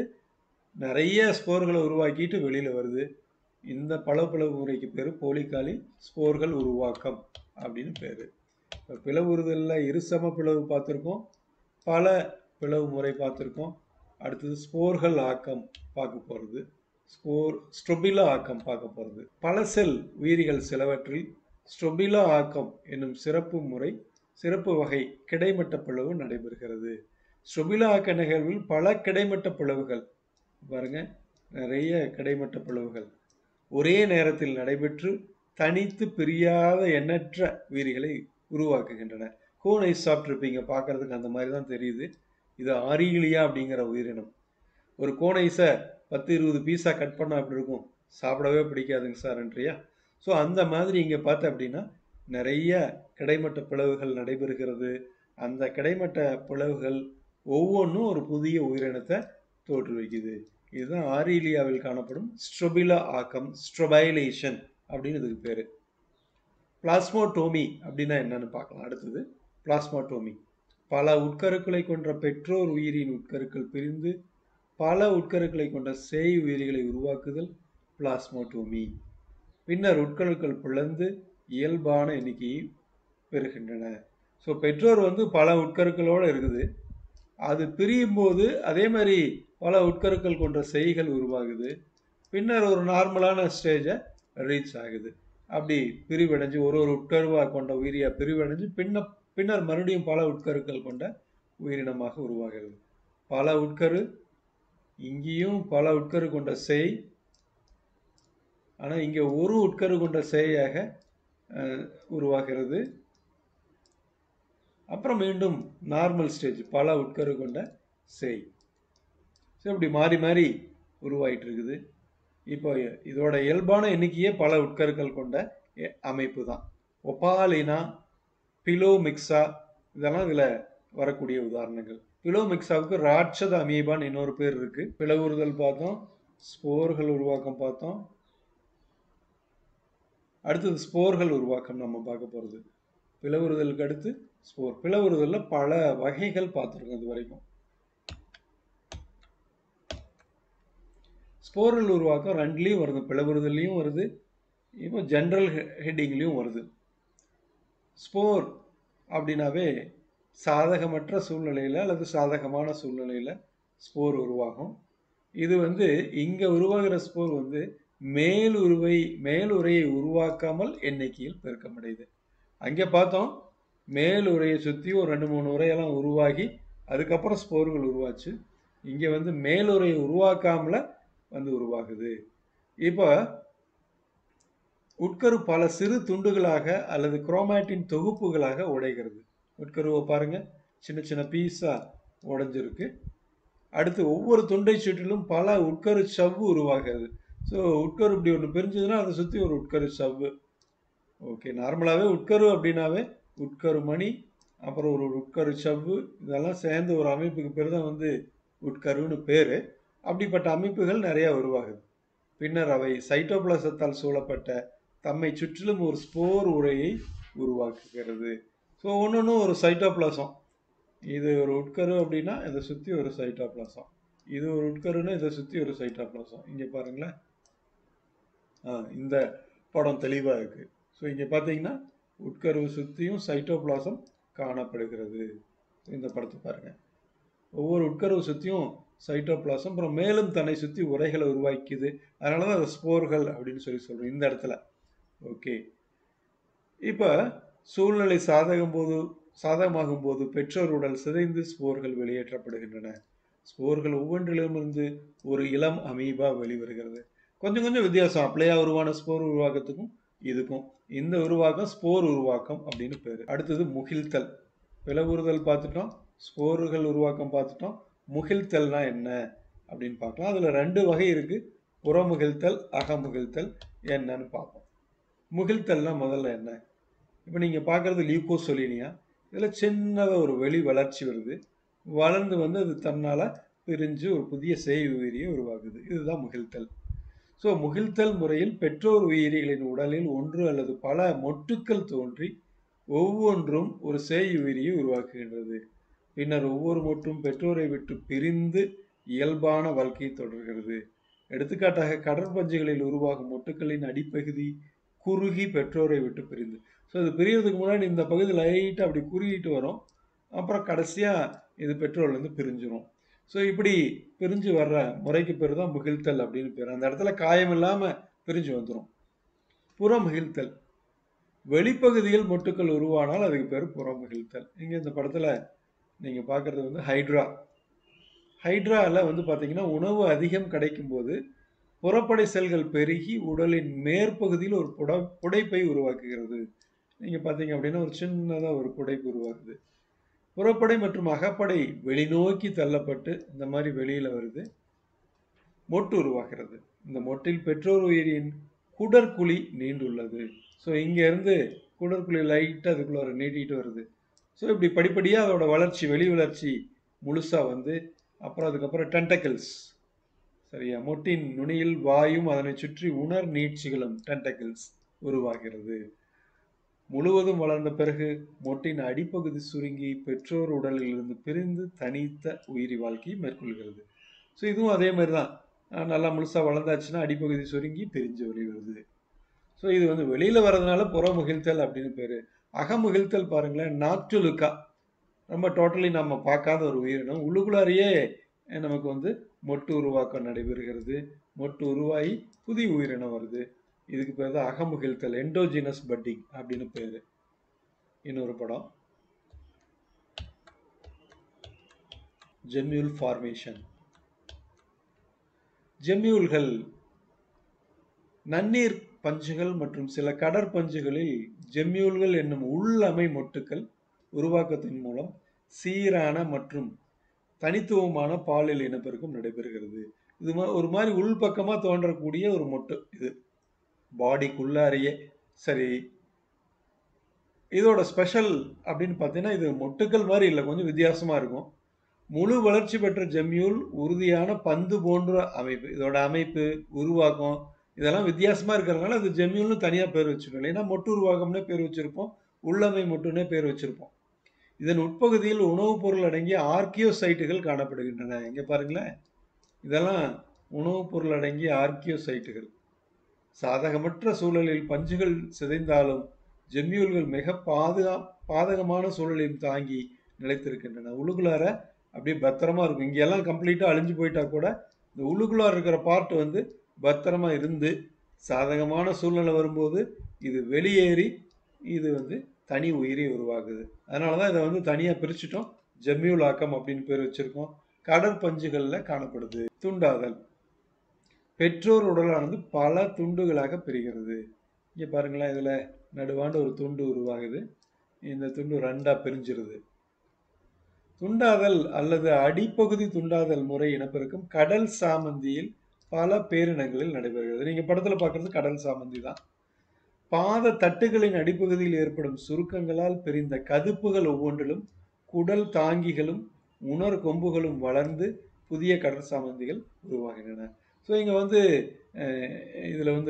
[SPEAKER 1] நிறைய ஸ்போர்களை உருவாக்கிட்டு வெளியில் வருது இந்த பளப்பிளவு முறைக்கு பேர் போலிக்காலி ஸ்போர்கள் உருவாக்கம் அப்படின்னு பேர் இப்போ பிளவுறுதலில் இருசம பிளவு பார்த்துருக்கோம் பல பிளவு முறை பார்த்துருக்கோம் அடுத்தது ஸ்போர்கள் ஆக்கம் பார்க்க போகிறது ஸ்போர் ஸ்ட்ரொபிலா ஆக்கம் பார்க்க போகிறது பல செல் உயிரிகள் சிலவற்றில் ஸ்ட்ரொபிலா ஆக்கம் என்னும் சிறப்பு முறை சிறப்பு வகை கிடைமட்ட பிளவு நடைபெறுகிறது ஸ்ட்ரொபிலா ஆக்க நிகழ்வில் பல கிடைமட்ட பிளவுகள் பாருங்க நிறைய கிடைமட்ட பிளவுகள் ஒரே நேரத்தில் நடைபெற்று தனித்து பிரியாத எண்ணற்ற உயிரிகளை உருவாக்குகின்றன கோனை சாப்பிட்ருப்பீங்க பார்க்கறதுக்கு அந்த மாதிரி தான் தெரியுது இது ஆரியலியா அப்படிங்கிற உயிரினம் ஒரு கோனைஸை பத்து இருபது பீஸா கட் பண்ணால் அப்படி இருக்கும் சாப்பிடவே பிடிக்காதுங்க சார்ன்றியா ஸோ அந்த மாதிரி இங்கே பார்த்த அப்படின்னா நிறைய கிடைமட்ட பிளவுகள் நடைபெறுகிறது அந்த கிடைமட்ட பிளவுகள் ஒவ்வொன்றும் ஒரு புதிய உயிரினத்தை தோற்றுவிக்குது இதுதான் ஆரீலியாவில் காணப்படும் ஸ்ட்ரொபிலா ஆக்கம் ஸ்ட்ரொபைலேஷன் அப்படின்னு இதுக்கு பேர் பிளாஸ்மோட்டோமி அப்படின்னா என்னன்னு பார்க்கலாம் அடுத்தது பிளாஸ்மோட்டோமி பல உட்கருக்களை கொண்ட பெற்றோர் உயிரின் உட்கருக்கள் பிரிந்து பல உட்கருக்களை கொண்ட சேய் உயிரிகளை உருவாக்குதல் பிளாஸ்மோட்டோமி பின்னர் உட்கருக்கள் பிளந்து இயல்பான எண்ணிக்கையை பெறுகின்றன ஸோ பெற்றோர் வந்து பல உட்கருக்களோடு இருக்குது அது பிரியும் போது அதே மாதிரி பல உட்கருக்கள் கொண்ட செய்கள் உருவாகுது பின்னர் ஒரு நார்மலான ஸ்டேஜை ரீச் ஆகுது அப்படி பிரிவடைஞ்சு ஒரு ஒரு உட்கருவா கொண்ட உயிரியா பிரிவடைஞ்சு பின்ன பின்னர் மறுபடியும் பல உட்கருக்கள் கொண்ட உயிரினமாக உருவாகிறது பல உட்கரு இங்கேயும் பல உட்கரு கொண்ட செய் ஆனால் இங்கே ஒரு உட்கரு கொண்ட சேயாக அஹ், உருவாகிறது அப்புறம் மீண்டும் நார்மல் ஸ்டேஜ் பல உட்கரு கொண்ட சேய் ஸோ இப்படி மாறி மாறி உருவாயிட்டு இருக்குது இப்போ இதோட இயல்பான எண்ணிக்கையே பல உட்கருக்கள் கொண்ட எ- அமைப்பு தான் ஒபாலினா பிலோமிக்ஸா இதெல்லாம் இதில் வரக்கூடிய உதாரணங்கள் பிலோமிக்ஸாவுக்கு ராட்சத அமீபான்னு இன்னொரு பேர் இருக்கு பிளவுறுதல் பார்த்தோம் ஸ்போர்கள் உருவாக்கம் பார்த்தோம் அடுத்தது ஸ்போர்கள் உருவாக்கம் நம்ம பார்க்க போகிறது பிளவுறுதலுக்கு அடுத்து ஸ்போர் பிளவுறுதலில் பல வகைகள் பார்த்துருக்கோம் இது வரைக்கும் ஸ்போர்கள் உருவாக்கம் ரெண்டுலேயும் வருது பிளவுறுதல்லையும் வருது இப்போ ஜென்ரல் ஹெட்டிங்லேயும் வருது ஸ்போர் அப்படின்னாவே சாதகமற்ற சூழ்நிலையில் அல்லது சாதகமான சூழ்நிலையில் ஸ்போர் உருவாகும் இது வந்து இங்கே உருவாகிற ஸ்போர் வந்து மேலுருவை மேலுரையை உருவாக்காமல் எண்ணிக்கையில் பெருக்கமடையுது அங்கே பார்த்தோம் மேலுரையை சுற்றி ஒரு ரெண்டு மூணு உரையெல்லாம் உருவாகி அதுக்கப்புறம் ஸ்போர்கள் உருவாச்சு இங்கே வந்து மேலுரையை உருவாக்காமல வந்து உருவாகுது இப்போ உட்கரு பல சிறு துண்டுகளாக அல்லது குரோமாட்டின் தொகுப்புகளாக உடைகிறது உட்கருவை பாருங்க சின்ன சின்ன பீஸா உடைஞ்சிருக்கு அடுத்து ஒவ்வொரு துண்டை சுற்றிலும் பல உட்கரு சவ்வு உருவாகிறது ஸோ உட்கரு இப்படி ஒன்று பிரிஞ்சதுன்னா அதை சுற்றி ஒரு உட்கரு சவ்வு ஓகே நார்மலாகவே உட்கரு அப்படின்னாவே உட்கரு மணி அப்புறம் ஒரு உட்கரு சவ்வு இதெல்லாம் சேர்ந்து ஒரு அமைப்புக்கு பேர் தான் வந்து உட்கருன்னு பேர் அப்படிப்பட்ட அமைப்புகள் நிறையா உருவாகுது பின்னர் அவை சைட்டோபிளாசத்தால் சூழப்பட்ட தம்மை சுற்றிலும் ஒரு ஸ்போர் உரையை உருவாக்குகிறது ஸோ ஒன்று ஒரு சைட்டோபிளாசம் இது ஒரு உட்கரு அப்படின்னா இதை சுற்றி ஒரு சைட்டோபிளாசம் இது ஒரு உட்கருன்னா இதை சுற்றி ஒரு சைட்டோபிளாசம் இங்கே பாருங்களேன் ஆ இந்த படம் தெளிவாக இருக்குது ஸோ இங்கே பார்த்தீங்கன்னா உட்கருவை சுற்றியும் சைட்டோபிளாசம் காணப்படுகிறது இந்த படத்தை பாருங்க ஒவ்வொரு உட்கருவை சுற்றியும் சைட்டோபிளாசம் அப்புறம் மேலும் தன்னை சுற்றி உரைகளை உருவாக்கிது அதனால தான் அது ஸ்போர்கள் அப்படின்னு சொல்லி சொல்கிறோம் இந்த இடத்துல ஓகே இப்போ சூழ்நிலை சாதகம் போது சாதகமாகும் போது பெற்றோர் உடல் சிதைந்து ஸ்போர்கள் வெளியேற்றப்படுகின்றன ஸ்போர்கள் ஒவ்வொன்றிலுமிருந்து ஒரு இளம் அமீபா வெளிவருகிறது கொஞ்சம் கொஞ்சம் வித்தியாசம் அப்படியே உருவான ஸ்போர் உருவாக்கத்துக்கும் இதுக்கும் இந்த உருவாக்கம் ஸ்போர் உருவாக்கம் அப்படின்னு பேர் அடுத்தது முகிழ்த்தல் பிளவுறுதல் பார்த்துட்டோம் ஸ்போர்கள் உருவாக்கம் பார்த்துட்டோம் முகிழ்த்தல்னா என்ன அப்படின்னு பார்க்கலாம் அதில் ரெண்டு வகை இருக்குது புறமுகிழ்த்தல் அகமுகிழ்த்தல் என்னன்னு பார்ப்போம் முகிழ்த்தல்னா முதல்ல என்ன இப்போ நீங்கள் பார்க்குறது லியூகோசொலினியா இதில் சின்னதாக ஒரு வெளி வளர்ச்சி வருது வளர்ந்து வந்து அது தன்னால் பிரிஞ்சு ஒரு புதிய சேய் உயிரியை உருவாக்குது இதுதான் முகிழ்த்தல் ஸோ முகிழ்த்தல் முறையில் பெற்றோர் உயிரிகளின் உடலில் ஒன்று அல்லது பல மொட்டுக்கள் தோன்றி ஒவ்வொன்றும் ஒரு சேய் உயிரியை உருவாக்குகின்றது பின்னர் ஒவ்வொரு மொட்டும் பெற்றோரை விட்டு பிரிந்து இயல்பான வாழ்க்கையை தொடர்கிறது எடுத்துக்காட்டாக கடற்பஞ்சுகளில் உருவாகும் மொட்டுக்களின் அடிப்பகுதி குறுகி பெற்றோரை விட்டு பிரிந்து ஸோ இது பிரியறதுக்கு முன்னாடி இந்த பகுதி லைட்டாக அப்படி குறுகிட்டு வரும் அப்புறம் கடைசியாக இது பெற்றோர்லேருந்து பிரிஞ்சிரும் ஸோ இப்படி பிரிஞ்சு வர்ற முறைக்கு பேர் தான் முகிழ்த்தல் அப்படின்னு பேர் அந்த இடத்துல காயம் இல்லாமல் பிரிஞ்சு வந்துடும் புறமுகிழ்த்தல் வெளிப்பகுதியில் மொட்டுக்கள் உருவானால் அதுக்கு பேர் புறமுகிழ்த்தல் இங்கே இந்த படத்தில் நீங்கள் பார்க்குறது வந்து ஹைட்ரா ஹைட்ராவில் வந்து பார்த்தீங்கன்னா உணவு அதிகம் கிடைக்கும் போது புறப்படை செல்கள் பெருகி உடலின் மேற்பகுதியில் ஒரு புட புடைப்பை உருவாக்குகிறது நீங்கள் பார்த்தீங்க அப்படின்னா ஒரு சின்னதாக ஒரு புடைப்பு உருவாக்குது புறப்படை மற்றும் அகப்படை வெளிநோக்கி தள்ளப்பட்டு இந்த மாதிரி வெளியில் வருது மொட்டு உருவாகிறது இந்த மொட்டில் பெற்றோர் உயிரின் குடற்குழி நீண்டுள்ளது ஸோ இங்கேருந்து குடற்குழி லைட்டாக அதுக்குள்ள ஒரு நீட்டிட்டு வருது ஸோ இப்படி படிப்படியாக அதோட வளர்ச்சி வெளி வளர்ச்சி முழுசாக வந்து அப்புறம் அதுக்கப்புறம் டென்டக்கிள்ஸ் சரியா மொட்டின் நுனியில் வாயும் அதனை சுற்றி உணர் நீட்சிகளும் டென்டக்கிள்ஸ் உருவாகிறது முழுவதும் வளர்ந்த பிறகு மொட்டின் அடிப்பகுதி சுருங்கி பெற்றோர் உடலில் இருந்து பிரிந்து தனித்த உயிரி வாழ்க்கையை மேற்கொள்கிறது ஸோ இதுவும் அதே மாதிரி தான் அஹ் நல்லா முழுசாக வளர்ந்தாச்சுன்னா அடிப்பகுதி சுருங்கி பிரிஞ்சு வெளிவருது ஸோ இது வந்து வெளியில் வர்றதுனால புறமுகிழ்த்தல் அப்படின்னு பேர் அகமுகிழ்த்தல் பாருங்களேன் நாக்டுலுக்கா ரொம்ப டோட்டலி நம்ம பார்க்காத ஒரு உயிரினம் உள்ளுக்குள்ளாரியே அஹ் நமக்கு வந்து மொட்டு உருவாக்கம் நடைபெறுகிறது மொட்டு உருவாகி புதிய உயிரினம் வருது இதுக்கு பேர் தான் அகமுகிழ்த்தல் எண்டோஜினஸ் பட்டிங் அப்படின்னு பேர் இன்னொரு படம் ஜெம்யூல் ஃபார்மேஷன் ஜெம்யூல்கள் நன்னீர் பஞ்சுகள் மற்றும் சில கடற்பஞ்சுகளில் ஜெம்யூல்கள் என்னும் உள்ளமை மொட்டுக்கள் உருவாக்கத்தின் மூலம் சீரான மற்றும் தனித்துவமான பாலியல் இனப்பெருக்கம் நடைபெறுகிறது இது மா- ஒரு மாதிரி உள்பக்கமா தோன்றக்கூடிய ஒரு மொட்டு இது பாடிக்குள்ளாரையே சரி இதோட ஸ்பெஷல் அப்படின்னு பார்த்தீங்கன்னா இது மொட்டுக்கள் மாதிரி இல்லை கொஞ்சம் வித்தியாசமா இருக்கும் முழு வளர்ச்சி பெற்ற ஜெம்யூல் உறுதியான பந்து போன்ற அமைப்பு இதோட அமைப்பு உருவாக்கம் இதெல்லாம் வித்தியாசமா இருக்கிறதுனால அது ஜெம்யூல்னு தனியா பேர் வச்சிருக்கோம் இல்லைன்னா மொட்டு உருவாக்கம்னே பேர் வச்சிருப்போம் உள்ளமை மொட்டுன்னே பேர் வச்சிருப்போம் இதன் உட்பகுதியில் உணவுப் பொருள் அடங்கிய ஆர்கியோசைட்டுகள் காணப்படுகின்றன இங்க பாருங்களேன் இதெல்லாம் உணவுப் பொருள் அடங்கிய ஆர்கியோசைட்டுகள் சாதகமற்ற சூழலில் பஞ்சுகள் சிதைந்தாலும் ஜெம்யூல்கள் மிக பாதுகா பாதகமான சூழலையும் தாங்கி நிலைத்திருக்கின்றன உள்ளுக்குள்ளார அப்படியே பத்திரமா இருக்கும் இங்க எல்லாம் கம்ப்ளீட்டா அழிஞ்சு போயிட்டா கூட இந்த உள்ளுக்குள்ளார இருக்கிற பார்ட் வந்து பத்திரமா இருந்து சாதகமான சூழ்நிலை வரும்போது இது வெளியேறி இது வந்து தனி உயிரி உருவாகுது அதனால தான் இதை வந்து தனியாக பிரிச்சுட்டோம் ஜெம்யூல் ஆக்கம் அப்படின்னு பேர் வச்சிருக்கோம் கடற்பஞ்சுகளில் காணப்படுது துண்டாதல் பெற்றோர் உடலானது பல துண்டுகளாக பிரிகிறது இங்கே பாருங்களேன் இதில் நடுவாண்டு ஒரு துண்டு உருவாகுது இந்த துண்டு ரெண்டா பிரிஞ்சிருது துண்டாதல் அல்லது அடிப்பகுதி துண்டாதல் முறை இனப்பெருக்கம் கடல் சாமந்தியில் பல பேரினங்களில் நடைபெறுகிறது நீங்க படத்துல பார்க்கறது கடல் சாமந்தி தான் பாத தட்டுகளின் அடிப்பகுதியில் ஏற்படும் சுருக்கங்களால் பிரிந்த கதுப்புகள் ஒவ்வொன்றிலும் குடல் தாங்கிகளும் உணர் கொம்புகளும் வளர்ந்து புதிய கடல் சாமந்திகள் உருவாகின்றன ஸோ இங்க வந்து அஹ், இதுல வந்து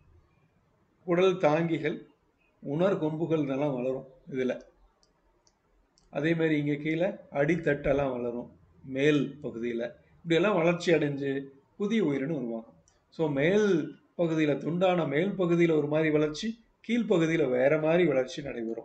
[SPEAKER 1] குடல் தாங்கிகள் உணர் கொம்புகள் இதெல்லாம் வளரும் இதுல அதே மாதிரி இங்க கீழே அடித்தட்டெல்லாம் வளரும் மேல் பகுதியில் இப்படியெல்லாம் வளர்ச்சி அடைஞ்சு புதிய உயிரினம் உருவாகும் ஸோ மேல் பகுதியில் துண்டான மேல் பகுதியில் ஒரு மாதிரி வளர்ச்சி கீழ்ப்பகுதியில் வேற மாதிரி வளர்ச்சி நடைபெறும்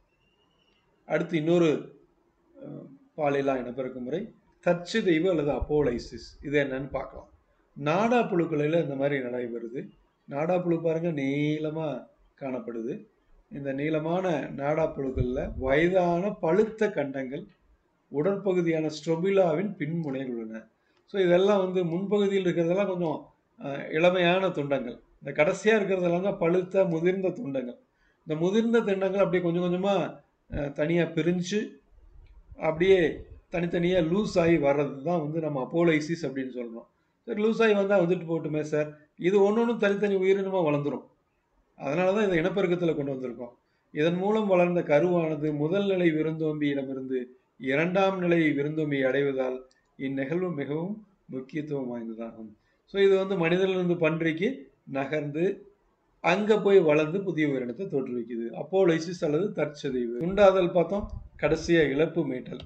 [SPEAKER 1] அடுத்து இன்னொரு அஹ், பாலியலா இனப்பெருக்க முறை தற்சிதைவு அல்லது அப்போலைசிஸ் இது என்னன்னு பார்க்கலாம் நாடா புழுக்களில் இந்த மாதிரி நடைபெறுது நாடா புழு பாருங்க நீளமா காணப்படுது இந்த நீளமான நாடா புழுக்களில் வயதான பழுத்த கண்டங்கள் உடற்பகுதியான ஸ்ட்ரொபிலாவின் பின்முனையில் உள்ளன ஸோ இதெல்லாம் வந்து முன்பகுதியில் இருக்கிறதெல்லாம் கொஞ்சம் அஹ், இளமையான துண்டங்கள் இந்த கடைசியாக இருக்கிறதெல்லாம் தான் பழுத்த முதிர்ந்த துண்டங்கள் இந்த முதிர்ந்த துண்டங்கள் அப்படியே கொஞ்சம் கொஞ்சமாக தனியாக பிரிஞ்சு அப்படியே தனித்தனியாக லூஸ் ஆகி வர்றது தான் வந்து நம்ம அப்போலைசிஸ் அப்படின்னு சொல்கிறோம் சரி லூஸ் ஆகி வந்தால் வந்துட்டு போகட்டுமே சார் இது ஒன்று ஒன்றும் தனித்தனி உயிரினமாக வளர்ந்துரும் அதனால தான் இதை இனப்பெருக்கத்தில் கொண்டு வந்திருக்கோம் இதன் மூலம் வளர்ந்த கருவானது முதல் நிலை விருந்தோம்பியிடமிருந்து இரண்டாம் நிலை விருந்தோம்பியை அடைவதால் இந்நிகழ்வு மிகவும் முக்கியத்துவம் வாய்ந்ததாகும் ஸோ இது வந்து மனிதனிலிருந்து பன்றிக்கு நகர்ந்து அங்கே போய் வளர்ந்து புதிய உயிரினத்தை தோற்றுவிக்குது அப்போலைசிஸ் அல்லது தற்சதைவு துண்டாதல் பார்த்தோம் கடைசியாக இழப்பு மீட்டல்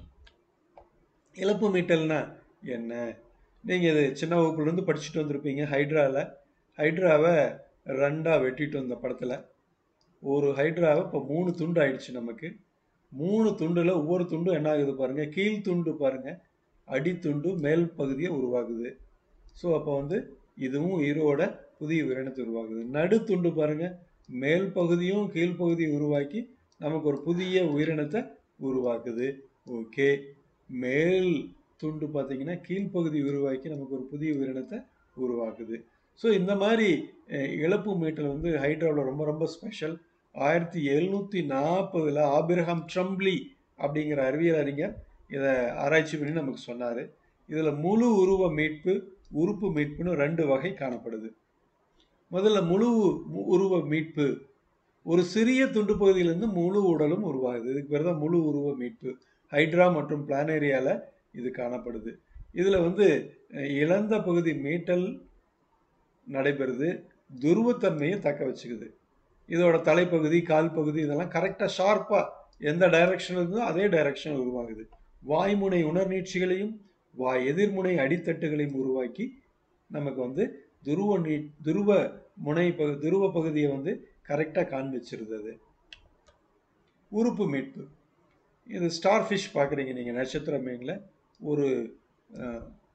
[SPEAKER 1] இழப்பு மீட்டல்னா என்ன நீங்கள் இது சின்ன வகுப்புலேருந்து படிச்சுட்டு வந்திருப்பீங்க ஹைட்ராவில் ஹைட்ராவை ரெண்டாக வெட்டிட்டு வந்த படத்தில் ஒரு ஹைட்ராவை இப்போ மூணு துண்டு ஆயிடுச்சு நமக்கு மூணு துண்டில் ஒவ்வொரு துண்டும் என்ன ஆகுது பாருங்கள் கீழ் துண்டு பாருங்கள் அடித்துண்டு மேல் பகுதியை உருவாகுது ஸோ அப்போ வந்து இதுவும் உயிரோட புதிய உயிரினத்தை உருவாகுது நடுத்துண்டு பாருங்க மேல் பகுதியும் கீழ்ப்பகுதியும் உருவாக்கி நமக்கு ஒரு புதிய உயிரினத்தை உருவாக்குது ஓகே மேல் துண்டு பார்த்தீங்கன்னா கீழ்ப்பகுதி உருவாக்கி நமக்கு ஒரு புதிய உயிரினத்தை உருவாக்குது ஸோ இந்த மாதிரி அஹ், இழப்பு மீட்டல் வந்து ஹைட்ராவில் ரொம்ப ரொம்ப ஸ்பெஷல் ஆயிரத்தி எழுநூற்றி நாற்பதில் ஆபிரகாம் ட்ரம்ப்லி அப்படிங்கிற அறிவியல் அறிஞர் இதை ஆராய்ச்சி பண்ணி நமக்கு சொன்னார் இதில் முழு உருவ மீட்பு உறுப்பு மீட்புன்னு ரெண்டு வகை காணப்படுது முதல்ல முழு மு- உருவ மீட்பு ஒரு சிறிய துண்டு பகுதியிலிருந்து முழு உடலும் உருவாகுது இதுக்கு பேர் தான் முழு உருவ மீட்பு ஹைட்ரா மற்றும் பிளானேரியால இது காணப்படுது இதுல வந்து அஹ், இழந்த பகுதி மீட்டல் நடைபெறுது துருவத்தன்மையை தக்க வச்சுக்குது இதோட தலைப்பகுதி கால் பகுதி இதெல்லாம் கரெக்டாக ஷார்ப்பாக எந்த டைரக்ஷன் இருந்தோ அதே டைரக்ஷனில் உருவாகுது வாய்முனை உணர்நீட்சிகளையும் வாய் எதிர்முனை அடித்தட்டுகளையும் உருவாக்கி நமக்கு வந்து துருவ நீ துருவ முனை பகு துருவ பகுதியை வந்து கரெக்டாக காண்பிச்சிருது அது உறுப்பு மீட்பு இது ஸ்டார் ஃபிஷ் பார்க்குறீங்க நீங்கள் நட்சத்திர மீனில் ஒரு அஹ்,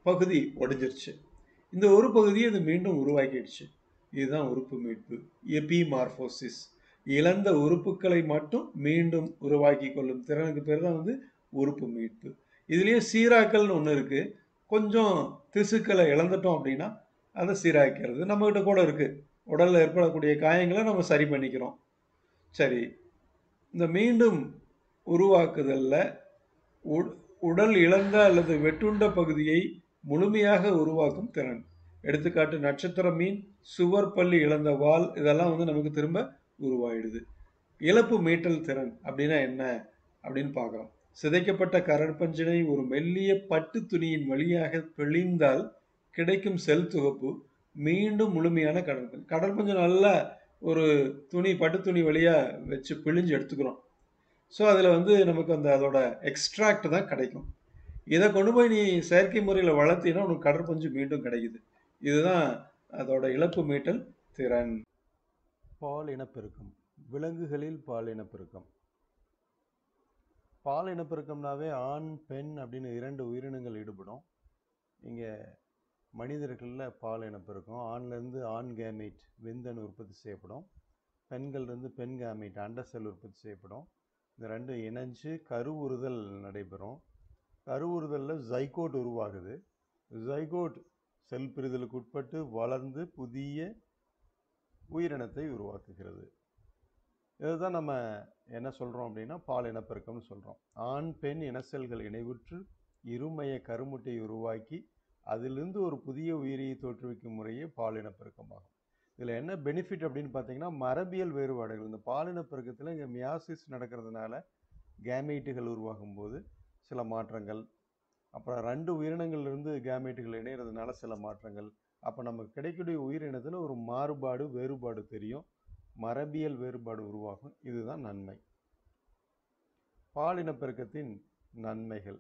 [SPEAKER 1] பகுதி உடைஞ்சிருச்சு இந்த ஒரு பகுதியை அது மீண்டும் உருவாக்கிடுச்சு இதுதான் உறுப்பு மீட்பு எபிமார்போசிஸ் இழந்த உறுப்புகளை மட்டும் மீண்டும் உருவாக்கி கொள்ளும் திறனுக்கு பேர் தான் வந்து உறுப்பு மீட்பு இதுலேயே சீராக்கல்னு ஒன்று இருக்கு கொஞ்சம் திசுக்களை இழந்துட்டோம் அப்படின்னா அதை சீராக்கிறது நம்மகிட்ட கூட இருக்கு உடலில் ஏற்படக்கூடிய காயங்களை நம்ம சரி பண்ணிக்கிறோம் சரி இந்த மீண்டும் உருவாக்குதலில் உடல் இழந்த அல்லது வெட்டுண்ட பகுதியை முழுமையாக உருவாக்கும் திறன் எடுத்துக்காட்டு நட்சத்திர மீன் சுவர் பள்ளி இழந்த வால் இதெல்லாம் வந்து நமக்கு திரும்ப உருவாயிடுது இழப்பு மீட்டல் திறன் அப்படின்னா என்ன அப்படின்னு பார்க்குறோம் சிதைக்கப்பட்ட கடற்பஞ்சினை ஒரு மெல்லிய பட்டு துணியின் வழியாக பிழிந்தால் கிடைக்கும் செல் தொகுப்பு மீண்டும் முழுமையான கடற்பஞ்சு கடற்பஞ்சு நல்லா ஒரு துணி பட்டு துணி வழியாக வச்சு பிழிஞ்சு எடுத்துக்கிறோம் ஸோ அதில் வந்து நமக்கு அந்த அதோட எக்ஸ்ட்ராக்ட் தான் கிடைக்கும் இதை கொண்டு போய் நீ செயற்கை முறையில் வளர்த்தினா உனக்கு கடற்பஞ்சு மீண்டும் கிடைக்குது இதுதான் அதோட இழப்பு மீட்டல் திறன்
[SPEAKER 2] பால் இனப்பெருக்கம் விலங்குகளில் பால் இனப்பெருக்கம் பால் இனப்பெருக்கம்னாவே ஆண் பெண் அப்படின்னு இரண்டு உயிரினங்கள் ஈடுபடும் இங்கே மனிதர்களில் பால் இனப்பெருக்கம் ஆண்லேருந்து ஆண் கேமேட் விந்தணு உற்பத்தி செய்யப்படும் பெண்கள்லேருந்து பெண் கேமேட் அண்டர் செல் உற்பத்தி செய்யப்படும் இந்த ரெண்டும் இணைஞ்சு கருவுறுதல் நடைபெறும் கருவுறுதலில் ஜைகோட் உருவாகுது ஜைகோட் செல் பிரிதலுக்கு உட்பட்டு வளர்ந்து புதிய உயிரினத்தை உருவாக்குகிறது இதுதான் நம்ம என்ன சொல்கிறோம் அப்படின்னா பால் இனப்பெருக்கம்னு சொல்கிறோம் ஆண் பெண் இனசெல்கள் இணைவுற்று இருமைய கருமுட்டையை உருவாக்கி அதிலிருந்து ஒரு புதிய உயிரியை தோற்றுவிக்கும் முறையே பால் இனப்பெருக்கமாகும் இதில் என்ன பெனிஃபிட் அப்படின்னு பார்த்தீங்கன்னா மரபியல் வேறுபாடுகள் இந்த பால் இனப்பெருக்கத்தில் இங்கே மியாசிஸ் நடக்கிறதுனால கேமேட்டுகள் உருவாகும் போது சில மாற்றங்கள் அப்புறம் ரெண்டு உயிரினங்கள்லேருந்து கேமேட்டுகள் இணைகிறதுனால சில மாற்றங்கள் அப்போ நமக்கு கிடைக்கக்கூடிய உயிரினத்தில் ஒரு மாறுபாடு வேறுபாடு தெரியும் மரபியல் வேறுபாடு உருவாகும் இதுதான் நன்மை பாலினப்பெருக்கத்தின் நன்மைகள்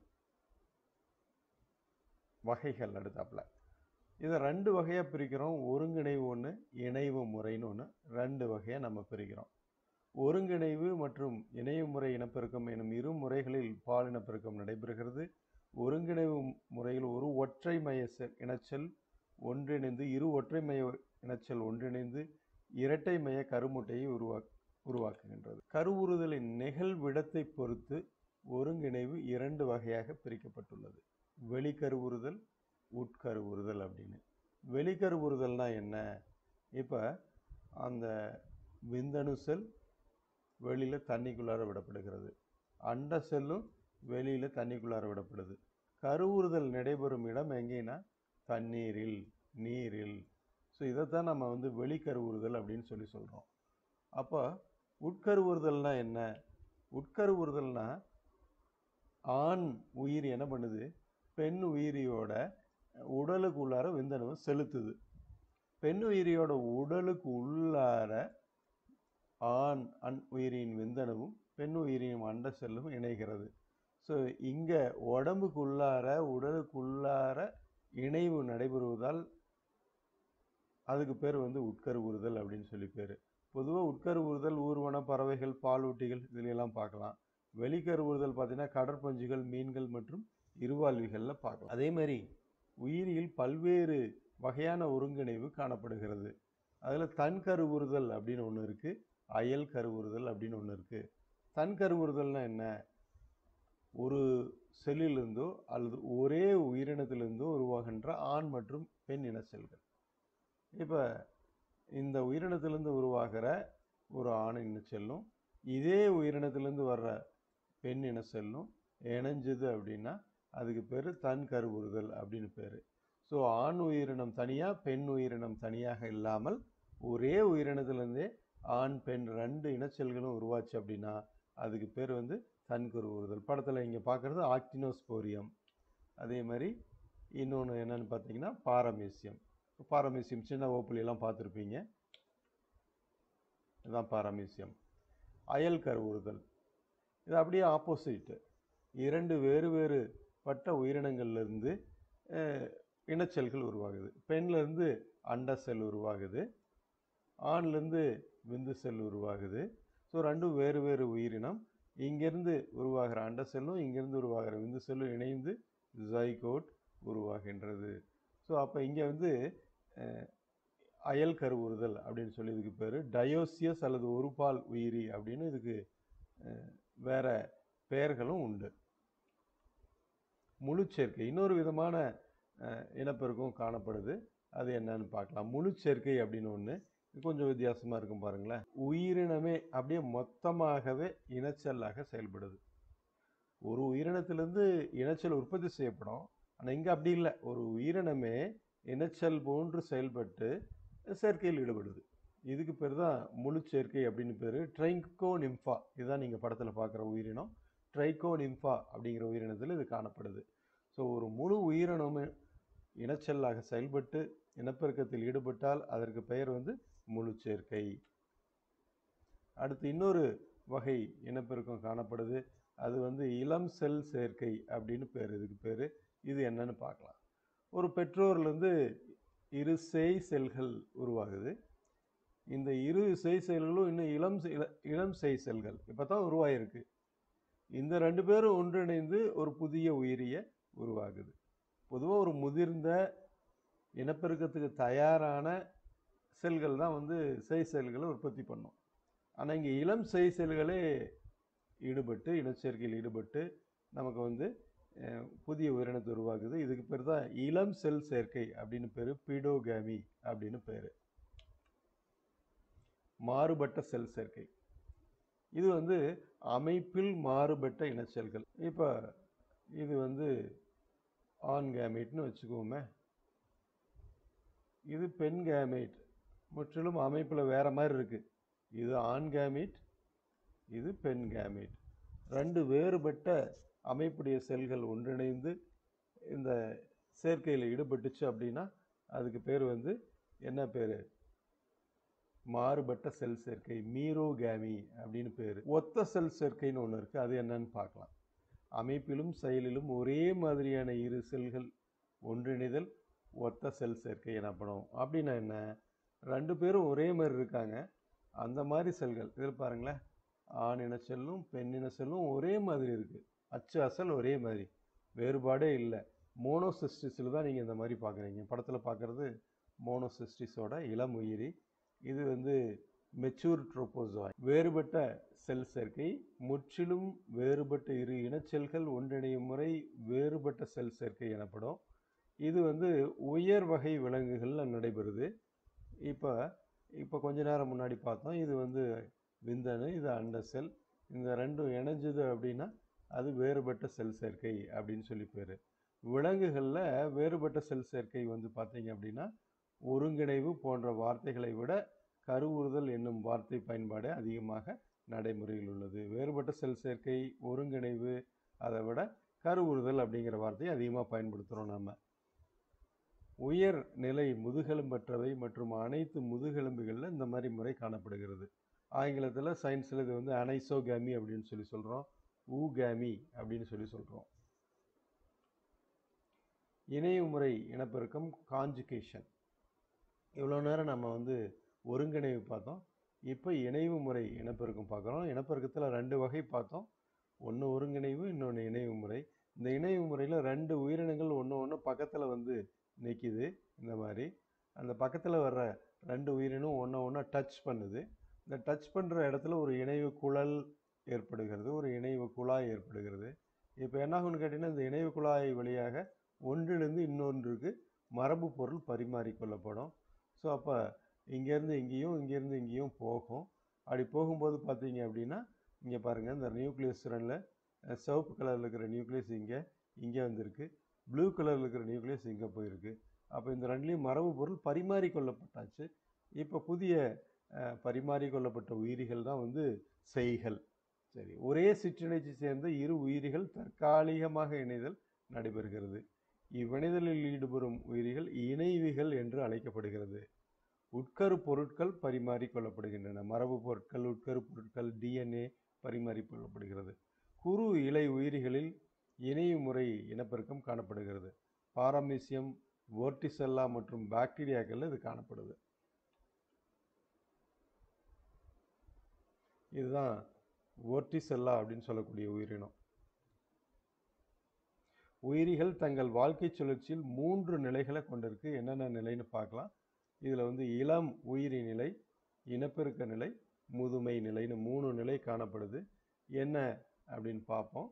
[SPEAKER 2] வகைகள் அடுத்தாப்புல இதை ரெண்டு வகையாக பிரிக்கிறோம் ஒருங்கிணைவு ஒன்று இணைவு முறைன்னு ஒன்று ரெண்டு வகையாக நம்ம பிரிக்கிறோம் ஒருங்கிணைவு மற்றும் இணைவு முறை இனப்பெருக்கம் எனும் இரு முறைகளில் பால் இனப்பெருக்கம் நடைபெறுகிறது ஒருங்கிணைவு முறையில் ஒரு ஒற்றை மைய செல் இனச்செல் ஒன்றிணைந்து இரு ஒற்றை மைய இனச்செல் ஒன்றிணைந்து இரட்டை மைய கருமுட்டையை உருவா உருவாக்குகின்றது கருவுறுதலின் நிகழ்விடத்தை பொறுத்து ஒருங்கிணைவு இரண்டு வகையாக பிரிக்கப்பட்டுள்ளது வெளிக்கருவுறுதல் உட்கருவுறுதல் அப்படின்னு வெளிக்கருவுறுதல்னா என்ன இப்போ அந்த விந்தணு செல் வெளியில் தண்ணிக்குள்ளார விடப்படுகிறது அண்ட செல்லும் வெளியில் தண்ணிக்குள்ளார விடப்படுது கருவுறுதல் நடைபெறும் இடம் எங்கேன்னா தண்ணீரில் நீரில் ஸோ இதைத்தான் நம்ம வந்து வெளிக்கருவுறுதல் அப்படின்னு சொல்லி சொல்கிறோம் அப்போ உட்கருவுறுதல்னா என்ன உட்கருவுறுதல்னா ஆண் உயிர் என்ன பண்ணுது பெண் உயிரியோட உடலுக்கு உள்ளார விந்தணுவை செலுத்துது பெண் உயிரியோட உடலுக்கு உள்ளார ஆண் அன் உயிரின் விந்தணுவும் பெண் உயிரின் அண்ட செல்லும் இணைகிறது ஸோ இங்கே உடம்புக்கு உள்ளார உடலுக்கு உள்ளார இணைவு நடைபெறுவதால் அதுக்கு பேர் வந்து உட்கருவுறுதல் அப்படின்னு சொல்லி பேர் பொதுவாக உட்கருவுறுதல் ஊர்வன பறவைகள் பாலூட்டிகள் இதுலையெல்லாம் பார்க்கலாம் வெளிக்கருவுறுதல் பார்த்தீங்கன்னா கடற்பஞ்சுகள் மீன்கள் மற்றும் இருவாழ்விகளில் பார்க்கலாம் அதே மாதிரி உயிரியில் பல்வேறு வகையான ஒருங்கிணைவு காணப்படுகிறது அதில் தன் கருவுறுதல் அப்படின்னு ஒன்று இருக்குது அயல் கருவுறுதல் அப்படின்னு ஒன்று இருக்குது தன் கருவுறுதல்னா என்ன ஒரு செல்லிலிருந்தோ அல்லது ஒரே உயிரினத்திலிருந்தோ உருவாகின்ற ஆண் மற்றும் பெண் இன செல்கள் இப்போ இந்த உயிரினத்திலிருந்து உருவாகிற ஒரு ஆண் இன செல்லும் இதே உயிரினத்திலிருந்து வர்ற பெண் இன செல்லும் இணைஞ்சது அப்படின்னா அதுக்கு பேர் தன் கருவுறுதல் அப்படின்னு பேர் ஸோ ஆண் உயிரினம் தனியாக பெண் உயிரினம் தனியாக இல்லாமல் ஒரே உயிரினத்திலேருந்தே ஆண் பெண் ரெண்டு இனச்செல்களும் உருவாச்சு அப்படின்னா அதுக்கு பேர் வந்து தன் கருவுறுதல் படத்தில் இங்கே பார்க்குறது ஆக்டினோஸ்போரியம் அதே மாதிரி இன்னொன்று என்னன்னு பார்த்தீங்கன்னா பாரமேசியம் பாரமேசியம் சின்ன ஓப்புலாம் பார்த்துருப்பீங்க இதுதான் பாரமேசியம் அயல் கருவுறுதல் இது அப்படியே ஆப்போசிட்டு இரண்டு வேறு வேறு பட்ட உயிரினங்கள்லேருந்து இனச்செல்கள் உருவாகுது பெண்லேருந்து அண்ட செல் உருவாகுது ஆண்லேருந்து விந்து செல் உருவாகுது ஸோ ரெண்டும் வேறு வேறு உயிரினம் இங்கேருந்து உருவாகிற அண்ட செல்லும் இங்கேருந்து உருவாகிற விந்து செல்லும் இணைந்து ஜைகோட் உருவாகின்றது ஸோ அப்போ இங்கே வந்து அஹ், அயல் கருவுறுதல் அப்படின்னு சொல்லி இதுக்கு பேர் டயோசியஸ் அல்லது ஒருபால் உயிரி அப்படின்னு இதுக்கு அஹ், வேற பெயர்களும் உண்டு முழுச்சேர்க்கை இன்னொரு விதமான அஹ், இனப்பெருக்கம் காணப்படுது அது என்னன்னு பார்க்கலாம் முழுச்சேர்க்கை அப்படின்னு ஒன்று கொஞ்சம் வித்தியாசமாக இருக்கும் பாருங்களேன் உயிரினமே அப்படியே மொத்தமாகவே இனச்சல்லாக செயல்படுது ஒரு உயிரினத்திலிருந்து இனச்சல் உற்பத்தி செய்யப்படும் ஆனால் இங்கே அப்படி இல்லை ஒரு உயிரினமே இனச்சல் போன்று செயல்பட்டு சேர்க்கையில் ஈடுபடுது இதுக்கு பேர் தான் முழு சேர்க்கை அப்படின்னு பேர் ட்ரைங்கோ நிம்ஃபா இதுதான் நீங்கள் படத்தில் பார்க்குற உயிரினம் ட்ரைகோ நிம்ஃபா அப்படிங்கிற உயிரினத்தில் இது காணப்படுது ஸோ ஒரு முழு உயிரினமே இனச்சல்லாக செயல்பட்டு இனப்பெருக்கத்தில் ஈடுபட்டால் அதற்கு பெயர் வந்து முழு சேர்க்கை அடுத்து இன்னொரு வகை இனப்பெருக்கம் காணப்படுது அது வந்து இளம் செல் சேர்க்கை அப்படின்னு பேர் இதுக்கு பேர் இது என்னன்னு பார்க்கலாம் ஒரு பெற்றோர்லேருந்து இரு சேய் செல்கள் உருவாகுது இந்த இரு சேய் செல்களும் இன்னும் இளம் செ- இள- இளம் சேய் செல்கள் இப்போ தான் உருவாயிருக்கு இந்த ரெண்டு பேரும் ஒன்றிணைந்து ஒரு புதிய உயிரிய உருவாகுது பொதுவாக ஒரு முதிர்ந்த இனப்பெருக்கத்துக்கு தயாரான செல்கள் தான் வந்து செய் செல்களை உற்பத்தி பண்ணும் ஆனால் இங்கே இளம் செய் செல்களே ஈடுபட்டு இனச்சேர்க்கையில் ஈடுபட்டு நமக்கு வந்து அஹ், புதிய உயிரினத்தை உருவாக்குது இதுக்கு பேர் தான் இளம் செல் சேர்க்கை அப்படின்னு பேர் பீடோகேமி அப்படின்னு பேர் மாறுபட்ட செல் சேர்க்கை இது வந்து அமைப்பில் மாறுபட்ட இனச்செல்கள் இப்போ இது வந்து ஆண் கேமேட்னு வச்சுக்குவோமே இது பெண் கேமேட் முற்றிலும் அமைப்பில் வேற மாதிரி இருக்கு இது ஆண் கேமேட் இது பெண் கேமேட் ரெண்டு வேறுபட்ட அமைப்புடைய செல்கள் ஒன்றிணைந்து இந்த சேர்க்கையில் ஈடுபட்டுச்சு அப்படின்னா அதுக்கு பேர் வந்து என்ன பேர் மாறுபட்ட செல் சேர்க்கை மீரோகேமி அப்படின்னு பேர் ஒத்த செல் சேர்க்கைன்னு ஒன்று இருக்குது அது என்னன்னு பார்க்கலாம் அமைப்பிலும் செயலிலும் ஒரே மாதிரியான இரு செல்கள் ஒன்றிணைதல் ஒத்த செல் சேர்க்கை எனப்படும் அப்படின்னா என்ன ரெண்டு பேரும் ஒரே மாதிரி இருக்காங்க அந்த மாதிரி செல்கள் இதில் பாருங்களேன் ஆண் இன செல்லும் பெண் இன செல்லும் ஒரே மாதிரி இருக்குது அச்சு அசல் ஒரே மாதிரி வேறுபாடே இல்லை மோனோசிஸ்டிஸில் தான் நீங்கள் இந்த மாதிரி பார்க்குறீங்க படத்தில் பார்க்குறது மோனோசிஸ்டிஸோட இளம் உயிரி இது வந்து மெச்சூர் ட்ரோபோசோய் வேறுபட்ட செல் சேர்க்கை முற்றிலும் வேறுபட்ட இரு இனச்செல்கள் ஒன்றிணையும் முறை வேறுபட்ட செல் சேர்க்கை எனப்படும் இது வந்து உயர் வகை விலங்குகளில் நடைபெறுது இப்போ இப்போ கொஞ்ச நேரம் முன்னாடி பார்த்தோம் இது வந்து விந்தணு இது அண்ட செல் இந்த ரெண்டும் இணைஞ்சது அப்படின்னா அது வேறுபட்ட செல் சேர்க்கை அப்படின்னு சொல்லி பேர் விலங்குகளில் வேறுபட்ட செல் சேர்க்கை வந்து பார்த்தீங்க அப்படின்னா ஒருங்கிணைவு போன்ற வார்த்தைகளை விட கருவுறுதல் என்னும் வார்த்தை பயன்பாடு அதிகமாக நடைமுறையில் உள்ளது வேறுபட்ட செல் சேர்க்கை ஒருங்கிணைவு அதை விட கருவுறுதல் அப்படிங்கிற வார்த்தையை அதிகமாக பயன்படுத்துகிறோம் நம்ம உயர் நிலை முதுகெலும்பற்றவை மற்றும் அனைத்து முதுகெலும்புகளில் இந்த மாதிரி முறை காணப்படுகிறது ஆங்கிலத்தில் சயின்ஸில் இது வந்து அனைசோகேமி அப்படின்னு சொல்லி சொல்கிறோம் ஊகேமி அப்படின்னு சொல்லி சொல்கிறோம் இணைவு முறை இனப்பெருக்கம் காஞ்சுகேஷன் இவ்வளோ நேரம் நம்ம வந்து ஒருங்கிணைவு பார்த்தோம் இப்போ இணைவு முறை இனப்பெருக்கம் பார்க்குறோம் இனப்பெருக்கத்தில் ரெண்டு வகை பார்த்தோம் ஒன்று ஒருங்கிணைவு இன்னொன்று இணைவு முறை இந்த இணைவு முறையில் ரெண்டு உயிரினங்கள் ஒன்று ஒன்று பக்கத்தில் வந்து நிற்கிது இந்த மாதிரி அந்த பக்கத்தில் வர்ற ரெண்டு உயிரினும் ஒன்று ஒன்றா டச் பண்ணுது இந்த டச் பண்ணுற இடத்துல ஒரு இணைவு குழல் ஏற்படுகிறது ஒரு இணைவு குழாய் ஏற்படுகிறது இப்போ என்னாகும்னு கேட்டிங்கன்னா இந்த இணைவு குழாய் வழியாக ஒன்றிலிருந்து இன்னொன்றுக்கு மரபு பொருள் பரிமாறிக்கொள்ளப்படும் ஸோ அப்போ இங்கேருந்து இங்கேயும் இங்கேருந்து இங்கேயும் போகும் அப்படி போகும்போது பார்த்தீங்க அப்படின்னா இங்கே பாருங்கள் இந்த நியூக்ளியஸ் ரனில் சிவப்பு கலரில் இருக்கிற நியூக்ளியஸ் இங்கே இங்கே வந்திருக்கு ப்ளூ கலரில் இருக்கிற நியூக்ளியஸ் இங்கே போயிருக்கு அப்போ இந்த ரெண்டுலேயும் மரபு பொருள் பரிமாறிக்கொள்ளப்பட்டாச்சு இப்போ புதிய அஹ், பரிமாறிக்கொள்ளப்பட்ட உயிரிகள் தான் வந்து செய்கள் சரி ஒரே சிற்றிணைச்சி சேர்ந்த இரு உயிரிகள் தற்காலிகமாக இணைதல் நடைபெறுகிறது இவ்விணைதலில் ஈடுபடும் உயிரிகள் இணைவிகள் என்று அழைக்கப்படுகிறது உட்கரு பொருட்கள் பரிமாறிக்கொள்ளப்படுகின்றன மரபு பொருட்கள் உட்கரு பொருட்கள் டிஎன்ஏ பரிமாறிக்கொள்ளப்படுகிறது குறு இலை உயிரிகளில் இணைவு முறை இனப்பெருக்கம் காணப்படுகிறது பாரமீசியம் வோர்டிசெல்லா மற்றும் பாக்டீரியாக்களில் இது காணப்படுது இதுதான் வோர்டிசெல்லா அப்படின்னு சொல்லக்கூடிய உயிரினம் உயிரிகள் தங்கள் வாழ்க்கை சுழற்சியில் மூன்று நிலைகளை கொண்டிருக்கு என்னென்ன நிலைன்னு பார்க்கலாம் இதில் வந்து இளம் உயிரி நிலை இனப்பெருக்க நிலை முதுமை நிலைன்னு மூணு நிலை காணப்படுது என்ன அப்படின்னு பார்ப்போம்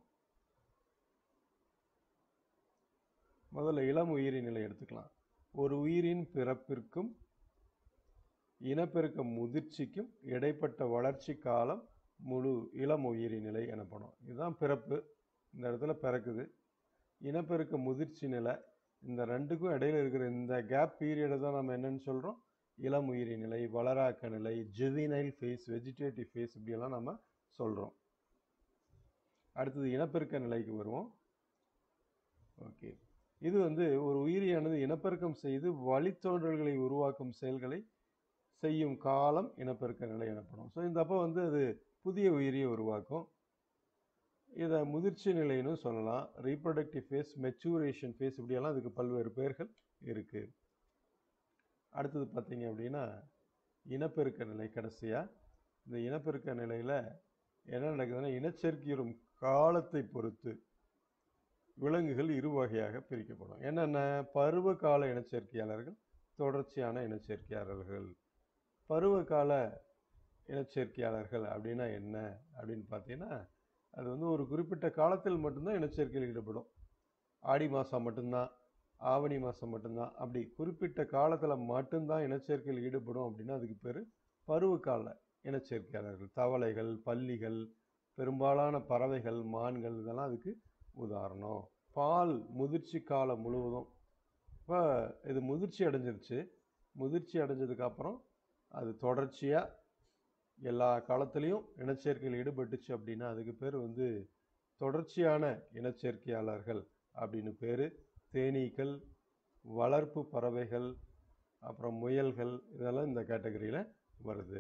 [SPEAKER 2] முதல்ல இளம் உயிரி நிலை எடுத்துக்கலாம் ஒரு உயிரின் பிறப்பிற்கும் இனப்பெருக்க முதிர்ச்சிக்கும் இடைப்பட்ட வளர்ச்சி காலம் முழு இளம் உயிரி நிலை எனப்படும் இதுதான் பிறப்பு இந்த இடத்துல பிறக்குது இனப்பெருக்க முதிர்ச்சி நிலை இந்த ரெண்டுக்கும் இடையில இருக்கிற இந்த கேப் பீரியடை தான் நம்ம என்னன்னு சொல்கிறோம் இளம் உயிரி நிலை வளராக்க நிலை ஜுவினைல் ஃபேஸ் வெஜிடேட்டிவ் ஃபேஸ் இப்படியெல்லாம் நம்ம சொல்கிறோம் அடுத்தது இனப்பெருக்க நிலைக்கு வருவோம் ஓகே இது வந்து ஒரு உயிரியானது இனப்பெருக்கம் செய்து வழித்தோன்றல்களை உருவாக்கும் செயல்களை செய்யும் காலம் இனப்பெருக்க நிலை எனப்படும் ஸோ இந்த அப்போ வந்து அது புதிய உயிரியை உருவாக்கும் இதை முதிர்ச்சி நிலைன்னு சொல்லலாம் ரீப்ரொடக்டிவ் ஃபேஸ் மெச்சூரேஷன் ஃபேஸ் இப்படியெல்லாம் அதுக்கு பல்வேறு பெயர்கள் இருக்குது அடுத்தது பார்த்தீங்க அப்படின்னா இனப்பெருக்க நிலை கடைசியாக இந்த இனப்பெருக்க நிலையில் என்ன நடக்குதுன்னா இனச்சேர்க்கையுறும் காலத்தை பொறுத்து விலங்குகள் இரு வகையாக பிரிக்கப்படும் என்னென்ன பருவ கால இனச்சேர்க்கையாளர்கள் தொடர்ச்சியான இனச்சேர்க்கையாளர்கள் பருவகால இனச்சேர்க்கையாளர்கள் அப்படின்னா என்ன அப்படின்னு பார்த்தீங்கன்னா அது வந்து ஒரு குறிப்பிட்ட காலத்தில் மட்டும்தான் இனச்சேர்க்கையில் ஈடுபடும் ஆடி மாதம் மட்டும்தான் ஆவணி மாதம் மட்டும்தான் அப்படி குறிப்பிட்ட காலத்தில் மட்டும்தான் இனச்சேர்க்கையில் ஈடுபடும் அப்படின்னா அதுக்கு பேர் பருவகால இனச்சேர்க்கையாளர்கள் தவளைகள் பல்லிகள் பெரும்பாலான பறவைகள் மான்கள் இதெல்லாம் அதுக்கு உதாரணம் பால் முதிர்ச்சி காலம் முழுவதும் இப்போ இது முதிர்ச்சி அடைஞ்சிருச்சு முதிர்ச்சி அடைஞ்சதுக்கப்புறம் அது தொடர்ச்சியாக எல்லா காலத்துலேயும் இனச்சேர்க்கையில் ஈடுபட்டுச்சு அப்படின்னா அதுக்கு பேர் வந்து தொடர்ச்சியான இனச்சேர்க்கையாளர்கள் அப்படின்னு பேர் தேனீக்கள் வளர்ப்பு பறவைகள் அப்புறம் முயல்கள் இதெல்லாம் இந்த கேட்டகரியில் வருது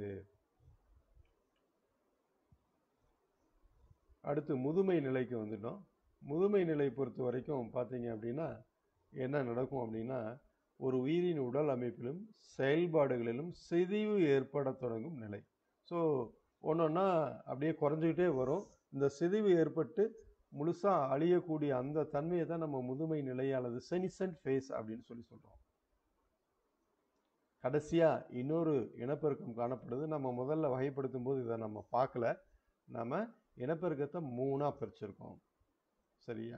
[SPEAKER 2] அடுத்து முதுமை நிலைக்கு வந்துட்டோம் முதுமை நிலை பொறுத்த வரைக்கும் பார்த்தீங்க அப்படின்னா என்ன நடக்கும் அப்படின்னா ஒரு உயிரின் உடல் அமைப்பிலும் செயல்பாடுகளிலும் சிதைவு ஏற்பட தொடங்கும் நிலை ஸோ ஒன்றொன்னா அப்படியே குறைஞ்சிக்கிட்டே வரும் இந்த சிதைவு ஏற்பட்டு முழுசாக அழியக்கூடிய அந்த தன்மையை தான் நம்ம முதுமை நிலை அல்லது செனிசன்ட் ஃபேஸ் அப்படின்னு சொல்லி சொல்கிறோம் கடைசியாக இன்னொரு இனப்பெருக்கம் காணப்படுது நம்ம முதல்ல வகைப்படுத்தும் போது இதை நம்ம பார்க்கல நம்ம இனப்பெருக்கத்தை மூணாக பிரிச்சிருக்கோம் சரியா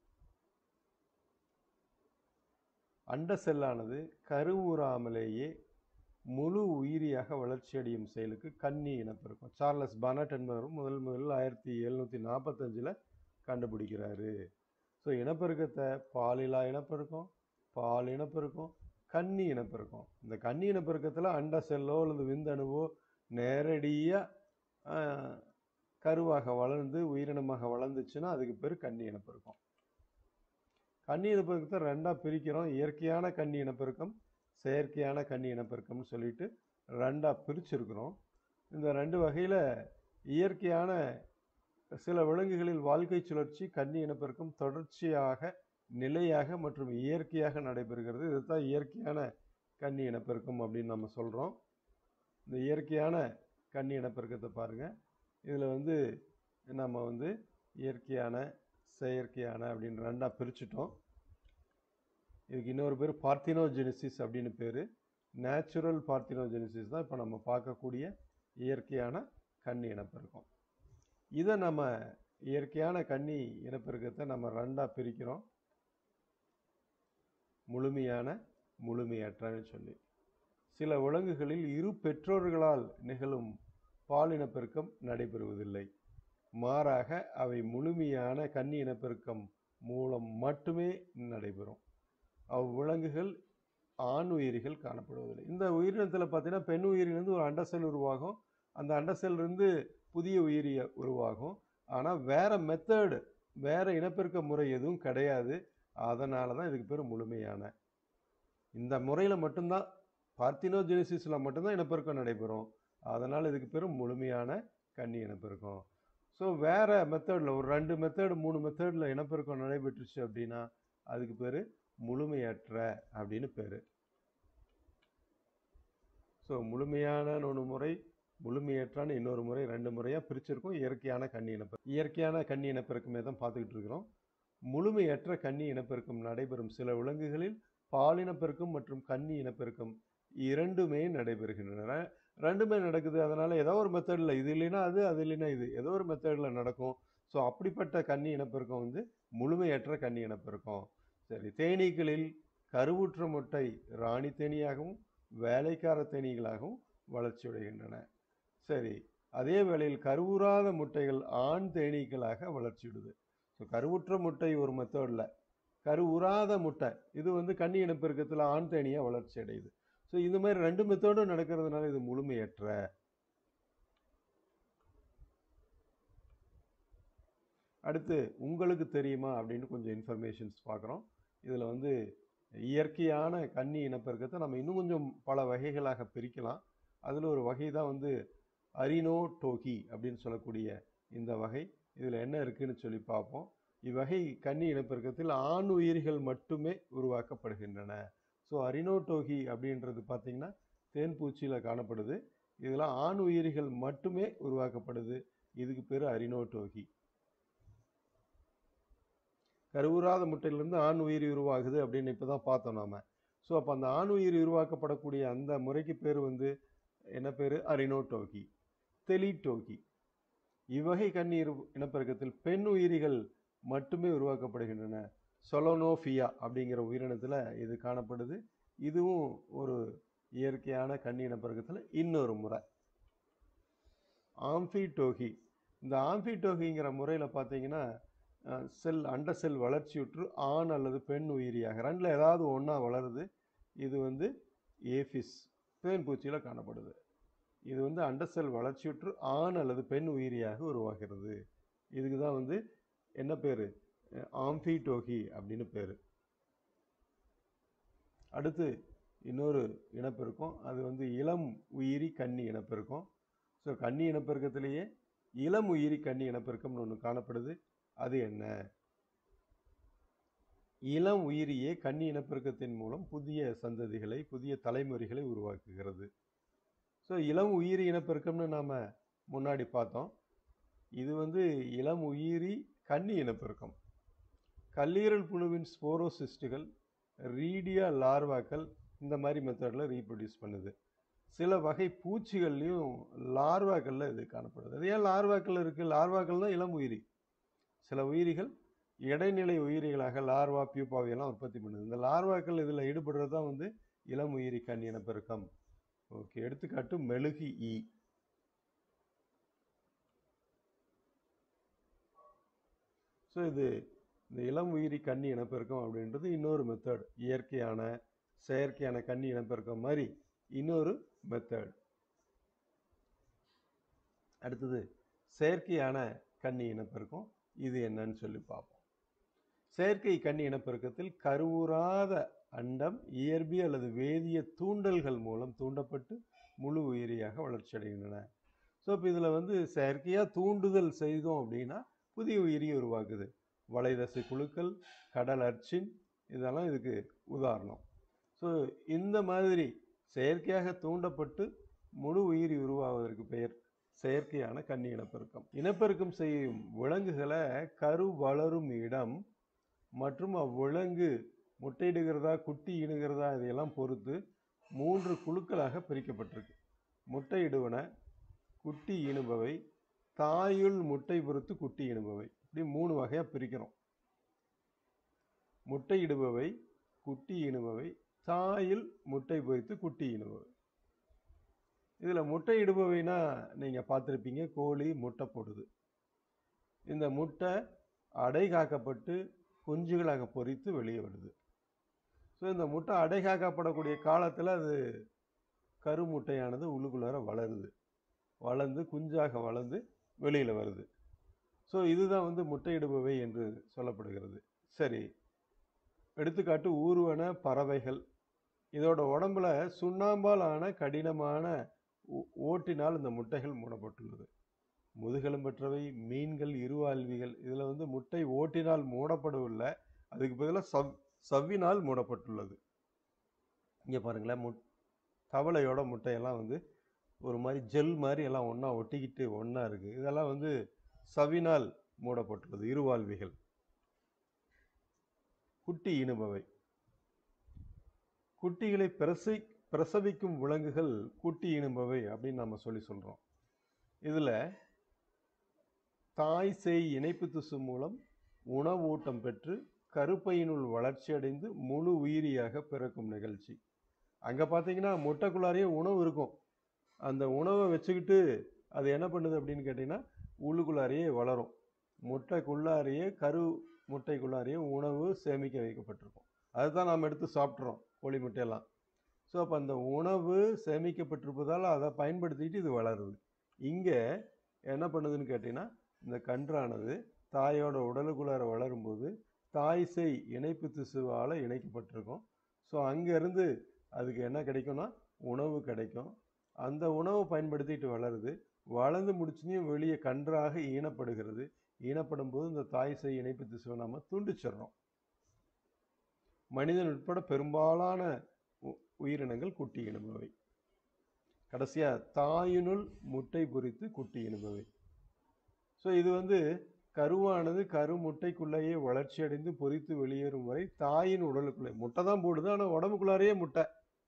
[SPEAKER 2] அண்ட செல்லானது கருவுறாமலேயே முழு உயிரியாக வளர்ச்சியடையும் செயலுக்கு கன்னி இனப்பெருக்கம் சார்லஸ் பனட் என்பவர் முதல் முதலில் ஆயிரத்தி எழுநூற்றி நாற்பத்தஞ்சில் கண்டுபிடிக்கிறாரு ஸோ இனப்பெருக்கத்தை பாலிலா இனப்பெருக்கம் பால் இனப்பெருக்கம் கன்னி இனப்பெருக்கம் இந்த கன்னி இனப்பெருக்கத்தில் அண்ட செல்லோ அல்லது விந்தணுவோ நேரடியாக கருவாக வளர்ந்து உயிரினமாக வளர்ந்துச்சுன்னா அதுக்கு பேர் கன்னி இனப்பெருக்கம் கன்னி இனப்பெருக்கத்தை ரெண்டாக பிரிக்கிறோம் இயற்கையான கன்னி இனப்பெருக்கம் செயற்கையான கன்னி இனப்பெருக்கம்னு சொல்லிட்டு ரெண்டாக பிரிச்சிருக்கிறோம் இந்த ரெண்டு வகையில் இயற்கையான சில விலங்குகளில் வாழ்க்கை சுழற்சி கன்னி இனப்பெருக்கம் தொடர்ச்சியாக நிலையாக மற்றும் இயற்கையாக நடைபெறுகிறது இதுதான் இயற்கையான கன்னி இனப்பெருக்கம் அப்படின்னு நம்ம சொல்கிறோம் இந்த இயற்கையான கன்னி இனப்பெருக்கத்தை பாருங்கள் இதில் வந்து நம்ம வந்து இயற்கையான செயற்கையான அப்படின்னு ரெண்டாக பிரிச்சுட்டோம் இதுக்கு இன்னொரு பேர் பார்த்தினோஜெனிசிஸ் அப்படின்னு பேர் நேச்சுரல் பார்த்தினோஜெனிசிஸ் தான் இப்போ நம்ம பார்க்கக்கூடிய இயற்கையான கன்னி இனப்பெருக்கம் இதை நம்ம இயற்கையான கன்னி இனப்பெருக்கத்தை நம்ம ரெண்டாக பிரிக்கிறோம் முழுமையான முழுமையற்றன்னு சொல்லி சில விலங்குகளில் இரு பெற்றோர்களால் நிகழும் பாலினப்பெருக்கம் நடைபெறுவதில்லை மாறாக அவை முழுமையான கன்னி இனப்பெருக்கம் மூலம் மட்டுமே நடைபெறும் அவ்விலங்குகள் ஆண் உயிரிகள் காணப்படுவதில்லை இந்த உயிரினத்தில் பார்த்தீங்கன்னா பெண் உயிரிலிருந்து ஒரு அண்டசெல் உருவாகும் அந்த அண்டசெல்லிருந்து புதிய உயிரி உருவாகும் ஆனால் வேற மெத்தடு வேற இனப்பெருக்க முறை எதுவும் கிடையாது அதனால தான் இதுக்கு பேர் முழுமையான இந்த முறையில் மட்டும்தான் பார்த்தினோஜெனிசிஸில் மட்டும்தான் இனப்பெருக்கம் நடைபெறும் அதனால் இதுக்கு பேர் முழுமையான கன்னி இனப்பெருக்கம் ஸோ வேறு மெத்தடில் ஒரு ரெண்டு மெத்தடு மூணு மெத்தடில் இனப்பெருக்கம் நடைபெற்றுச்சு அப்படின்னா அதுக்கு பேர் முழுமையற்ற அப்படின்னு பேர் ஸோ முழுமையான ஒன்று முறை முழுமையற்றான இன்னொரு முறை ரெண்டு முறையாக பிரிச்சிருக்கோம் இயற்கையான கன்னி இனப்பெருக்கம் இயற்கையான கன்னி இனப்பெருக்கமே தான் பார்த்துக்கிட்டு இருக்கிறோம் முழுமையற்ற கன்னி இனப்பெருக்கம் நடைபெறும் சில விலங்குகளில் பாலினப்பெருக்கம் மற்றும் கன்னி இனப்பெருக்கம் இரண்டுமே நடைபெறுகின்றன ரெண்டுமே நடக்குது அதனால ஏதோ ஒரு மெத்தடில் இது இல்லைன்னா அது அது இல்லைன்னா இது ஏதோ ஒரு மெத்தடில் நடக்கும் ஸோ அப்படிப்பட்ட கன்னி இனப்பெருக்கம் வந்து முழுமையற்ற கன்னி இனப்பெருக்கம் சரி தேனீக்களில் கருவுற்ற முட்டை ராணி தேனீயாகவும் வேலைக்கார தேனீகளாகவும் வளர்ச்சியடைகின்றன சரி அதே வேளையில் கருவுறாத முட்டைகள் ஆண் தேனீக்களாக வளர்ச்சியுடுது ஸோ கருவுற்ற முட்டை ஒரு மெத்தடில் கருவுறாத முட்டை இது வந்து கன்னி இனப்பெருக்கத்தில் ஆண் தேனியாக வளர்ச்சி அடையுது ஸோ இந்த மாதிரி ரெண்டு மெத்தடும் நடக்கிறதுனால இது முழுமையற்ற அடுத்து உங்களுக்கு தெரியுமா அப்படின்னு கொஞ்சம் இன்ஃபர்மேஷன்ஸ் பார்க்குறோம் இதில் வந்து இயற்கையான கன்னி இனப்பெருக்கத்தை நம்ம இன்னும் கொஞ்சம் பல வகைகளாக பிரிக்கலாம் அதில் ஒரு வகை தான் வந்து அரினோ டோகி அப்படின்னு சொல்லக்கூடிய இந்த வகை இதில் என்ன இருக்குன்னு சொல்லி பார்ப்போம் இவ்வகை கன்னி இனப்பெருக்கத்தில் ஆண் உயிரிகள் மட்டுமே உருவாக்கப்படுகின்றன ஸோ அரினோடோகி அப்படின்றது பார்த்தீங்கன்னா தேன் பூச்சியில் காணப்படுது இதில் ஆண் உயிரிகள் மட்டுமே உருவாக்கப்படுது இதுக்கு பேர் அரினோடோகி கருவுறாத முட்டையிலிருந்து ஆண் உயிரி உருவாகுது அப்படின்னு இப்போ தான் பார்த்தோம் நாம ஸோ அப்போ அந்த ஆண் உயிரி உருவாக்கப்படக்கூடிய அந்த முறைக்கு பேர் வந்து என்ன பேர் அரினோடோகி தெலிடோகி இவ்வகை கண்ணீர் இனப்பெருக்கத்தில் பெண் உயிரிகள் மட்டுமே உருவாக்கப்படுகின்றன சொலோனோஃபியா அப்படிங்கிற உயிரினத்தில் இது காணப்படுது இதுவும் ஒரு இயற்கையான கன்னி இனப்பெருக்கத்தில் இன்னொரு முறை ஆம்ஃபிடோகி இந்த ஆம்ஃபிடோகிங்கிற முறையில் பார்த்தீங்கன்னா அஹ், செல் அண்ட செல் வளர்ச்சியுற்று ஆண் அல்லது பெண் உயிரியாக ரெண்டில் ஏதாவது ஒன்றா வளருது இது வந்து ஏஃபிஸ் தேன் பூச்சியில் காணப்படுது இது வந்து அண்ட செல் வளர்ச்சியுற்று ஆண் அல்லது பெண் உயிரியாக உருவாகிறது இதுக்கு தான் வந்து என்ன பேர் ஆம்ஃபிடோகி அப்படின்னு பேர் அடுத்து இன்னொரு இனப்பெருக்கம் அது வந்து இளம் உயிரி கன்னி இனப்பெருக்கம் ஸோ கன்னி இனப்பெருக்கத்திலேயே இளம் உயிரி கன்னி இனப்பெருக்கம்னு ஒன்று காணப்படுது அது என்ன இளம் உயிரியே கன்னி இனப்பெருக்கத்தின் மூலம் புதிய சந்ததிகளை புதிய தலைமுறைகளை உருவாக்குகிறது ஸோ இளம் உயிரி இனப்பெருக்கம்னு நாம் முன்னாடி பார்த்தோம் இது வந்து இளம் உயிரி கன்னி இனப்பெருக்கம் கல்லீரல் புழுவின் ஸ்போரோசிஸ்டுகள் ரீடியா லார்வாக்கள் இந்த மாதிரி மெத்தடில் ரீப்ரொடியூஸ் பண்ணுது சில வகை பூச்சிகள்லையும் லார்வாக்களில் இது காணப்படுது அது ஏன் லார்வாக்கள் இருக்குது லார்வாக்கள் தான் இளம் உயிரி சில உயிரிகள் இடைநிலை உயிரிகளாக லார்வா பியூப்பாவையெல்லாம் உற்பத்தி பண்ணுது இந்த லார்வாக்கள் இதில் ஈடுபடுறது தான் வந்து இளம் உயிரி கண் இனப்பெருக்கம் ஓகே எடுத்துக்காட்டு மெழுகு ஈ ஸோ இது இந்த இளம் உயிரி கன்னி இனப்பெருக்கம் அப்படின்றது இன்னொரு மெத்தட் இயற்கையான செயற்கையான கன்னி இனப்பெருக்கம் மாதிரி இன்னொரு மெத்தட் அடுத்தது செயற்கையான கன்னி இனப்பெருக்கம் இது என்னன்னு சொல்லி பார்ப்போம் செயற்கை கன்னி இனப்பெருக்கத்தில் கருவுறாத அண்டம் இயற்பிய அல்லது வேதிய தூண்டல்கள் மூலம் தூண்டப்பட்டு முழு உயிரியாக வளர்ச்சியடைகின்றன ஸோ இப்போ இதில் வந்து செயற்கையாக தூண்டுதல் செய்தோம் அப்படின்னா புதிய உயிரியை உருவாக்குது வலைதசை குழுக்கள் கடல் அர்ச்சின் இதெல்லாம் இதுக்கு உதாரணம் ஸோ இந்த மாதிரி செயற்கையாக தூண்டப்பட்டு முழு உயிரி உருவாவதற்கு பெயர் செயற்கையான கன்னி இனப்பெருக்கம் இனப்பெருக்கம் செய்யும் விலங்குகளை கரு வளரும் இடம் மற்றும் அவ்விலங்கு முட்டையிடுகிறதா குட்டி இடுகிறதா இதையெல்லாம் பொறுத்து மூன்று குழுக்களாக பிரிக்கப்பட்டிருக்கு முட்டையிடுவன குட்டி இணுபவை தாயுள் முட்டை பொறுத்து குட்டி இணுபவை இப்படி மூணு வகையாக பிரிக்கிறோம் முட்டையிடுபவை குட்டி இணுபவை தாயில் முட்டை பொறித்து குட்டி இணுபவை இதில் முட்டை இடுபவைனா நீங்கள் பார்த்துருப்பீங்க கோழி முட்டை போடுது இந்த முட்டை அடை காக்கப்பட்டு குஞ்சுகளாக பொரித்து வெளியே வருது ஸோ இந்த முட்டை அடை காக்கப்படக்கூடிய காலத்தில் அது கருமுட்டையானது உள்ளுக்குள்ளார வளருது வளர்ந்து குஞ்சாக வளர்ந்து வெளியில் வருது ஸோ இதுதான் வந்து முட்டையிடுபவை என்று சொல்லப்படுகிறது சரி எடுத்துக்காட்டு ஊர்வன பறவைகள் இதோட உடம்புல சுண்ணாம்பால் ஆன கடினமான ஓ- ஓட்டினால் இந்த முட்டைகள் மூடப்பட்டுள்ளது முதுகெலும்பற்றவை மீன்கள் இருவாழ்விகள் இதில் வந்து முட்டை ஓட்டினால் மூடப்படவில்லை அதுக்கு பதிலாக சவ் சவ்வினால் மூடப்பட்டுள்ளது இங்கே பாருங்களேன் முட் தவளையோட முட்டையெல்லாம் வந்து ஒரு மாதிரி ஜெல் மாதிரி எல்லாம் ஒன்றா ஒட்டிக்கிட்டு ஒன்றா இருக்குது இதெல்லாம் வந்து சவினால் மூடப்பட்டுள்ளது இருவாழ்விகள் குட்டி ஈனுபவை குட்டிகளை பிரசவி பிரசவிக்கும் விலங்குகள் குட்டி ஈனுபவை அப்படின்னு நம்ம சொல்லி சொல்றோம் இதுல தாய் சேய் இணைப்பு திசு மூலம் உணவூட்டம் பெற்று கருப்பையினுள் வளர்ச்சியடைந்து முழு உயிரியாக பிறக்கும் நிகழ்ச்சி அங்க பார்த்தீங்கன்னா முட்டைக்குள்ளாரையே உணவு இருக்கும் அந்த உணவை வச்சுக்கிட்டு அது என்ன பண்ணுது அப்படின்னு கேட்டிங்கன்னா உள்ளுக்குள்ளாரையே வளரும் முட்டைக்குள்ளாரையே கரு முட்டைக்குள்ளாரையே உணவு சேமிக்க வைக்கப்பட்டிருக்கும் அதுதான் நாம் எடுத்து சாப்பிட்றோம் கோழி முட்டையெல்லாம் ஸோ அப்போ அந்த உணவு சேமிக்கப்பட்டிருப்பதால் அதை பயன்படுத்திட்டு இது வளருது இங்கே என்ன பண்ணுதுன்னு கேட்டிங்கன்னா இந்த கன்றானது தாயோட உடலுக்குள்ளார வளரும்போது தாய் செய் இணைப்பு திசுவால் இணைக்கப்பட்டிருக்கும் ஸோ அங்கேருந்து அதுக்கு என்ன கிடைக்கும்னா உணவு கிடைக்கும் அந்த உணவை பயன்படுத்திட்டு வளருது வளர்ந்து முடிச்சுனையும் வெளியே கன்றாக ஈனப்படுகிறது ஈனப்படும் போது இந்த தாய் செய் இணைப்பு திசுவை நம்ம துண்டிச்சிடுறோம் மனிதன் உட்பட பெரும்பாலான உ- உயிரினங்கள் குட்டி இணுபவை கடைசியா தாயினுள் முட்டை பொரித்து குட்டி இணுபவை ஸோ இது வந்து கருவானது கரு முட்டைக்குள்ளேயே வளர்ச்சி அடைந்து பொரித்து வெளியேறும் வரை தாயின் உடலுக்குள்ளே முட்டை தான் போடுது ஆனால் உடம்புக்குள்ளாரையே முட்டை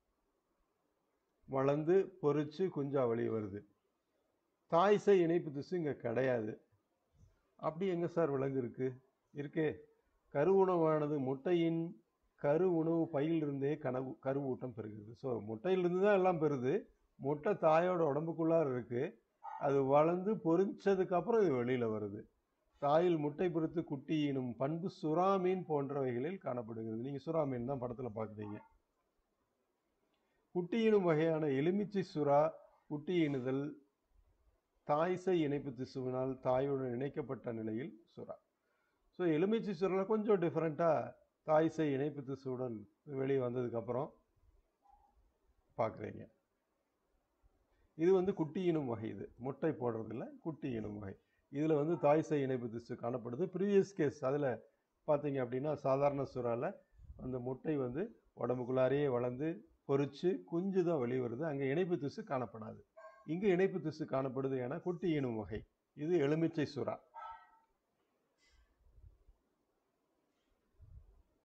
[SPEAKER 2] வளர்ந்து பொரிச்சு குஞ்சா வெளியே வருது தாய் சேய் இணைப்பு திசு இங்கே கிடையாது அப்படி எங்க சார் விலங்கு இருக்கு இருக்கே கரு உணவானது முட்டையின் கரு உணவு பையிலிருந்தே கனவு கருவூட்டம் பெறுகிறது ஸோ முட்டையிலிருந்து தான் எல்லாம் பெறுது முட்டை தாயோட உடம்புக்குள்ளார இருக்கு அது வளர்ந்து பொரிச்சதுக்கு அப்புறம் இது வெளியில வருது தாயில் முட்டை பொறுத்து குட்டி ஈனும் பண்பு சுறா மீன் போன்றவைகளில் காணப்படுகிறது நீங்க சுறா மீன் தான் படத்துல பார்க்குறீங்க குட்டி ஈனும் வகையான எலுமிச்சை சுறா குட்டி ஈனுதல் தாய்சை இணைப்பு திசுவினால் தாயுடன் இணைக்கப்பட்ட நிலையில் சுறா ஸோ எலுமிச்சை சுறா கொஞ்சம் டிஃப்ரெண்ட்டாக தாய்சை இணைப்பு திசுவுடன் வெளியே வந்ததுக்கப்புறம் பார்க்குறீங்க இது வந்து குட்டி இனம் வகை இது முட்டை போடுறதில்ல குட்டி இனம் வகை இதில் வந்து தாய்சை இணைப்பு திசு காணப்படுது ப்ரீவியஸ் கேஸ் அதில் பார்த்தீங்க அப்படின்னா சாதாரண சுறால அந்த முட்டை வந்து உடம்புக்குள்ளாரையே வளர்ந்து பொரிச்சு குஞ்சு தான் வெளியே வருது அங்கே இணைப்பு திசு காணப்படாது இங்கு இணைப்பு திசு காணப்படுது என குட்டி ஈனும் வகை இது எலுமிச்சை சுறா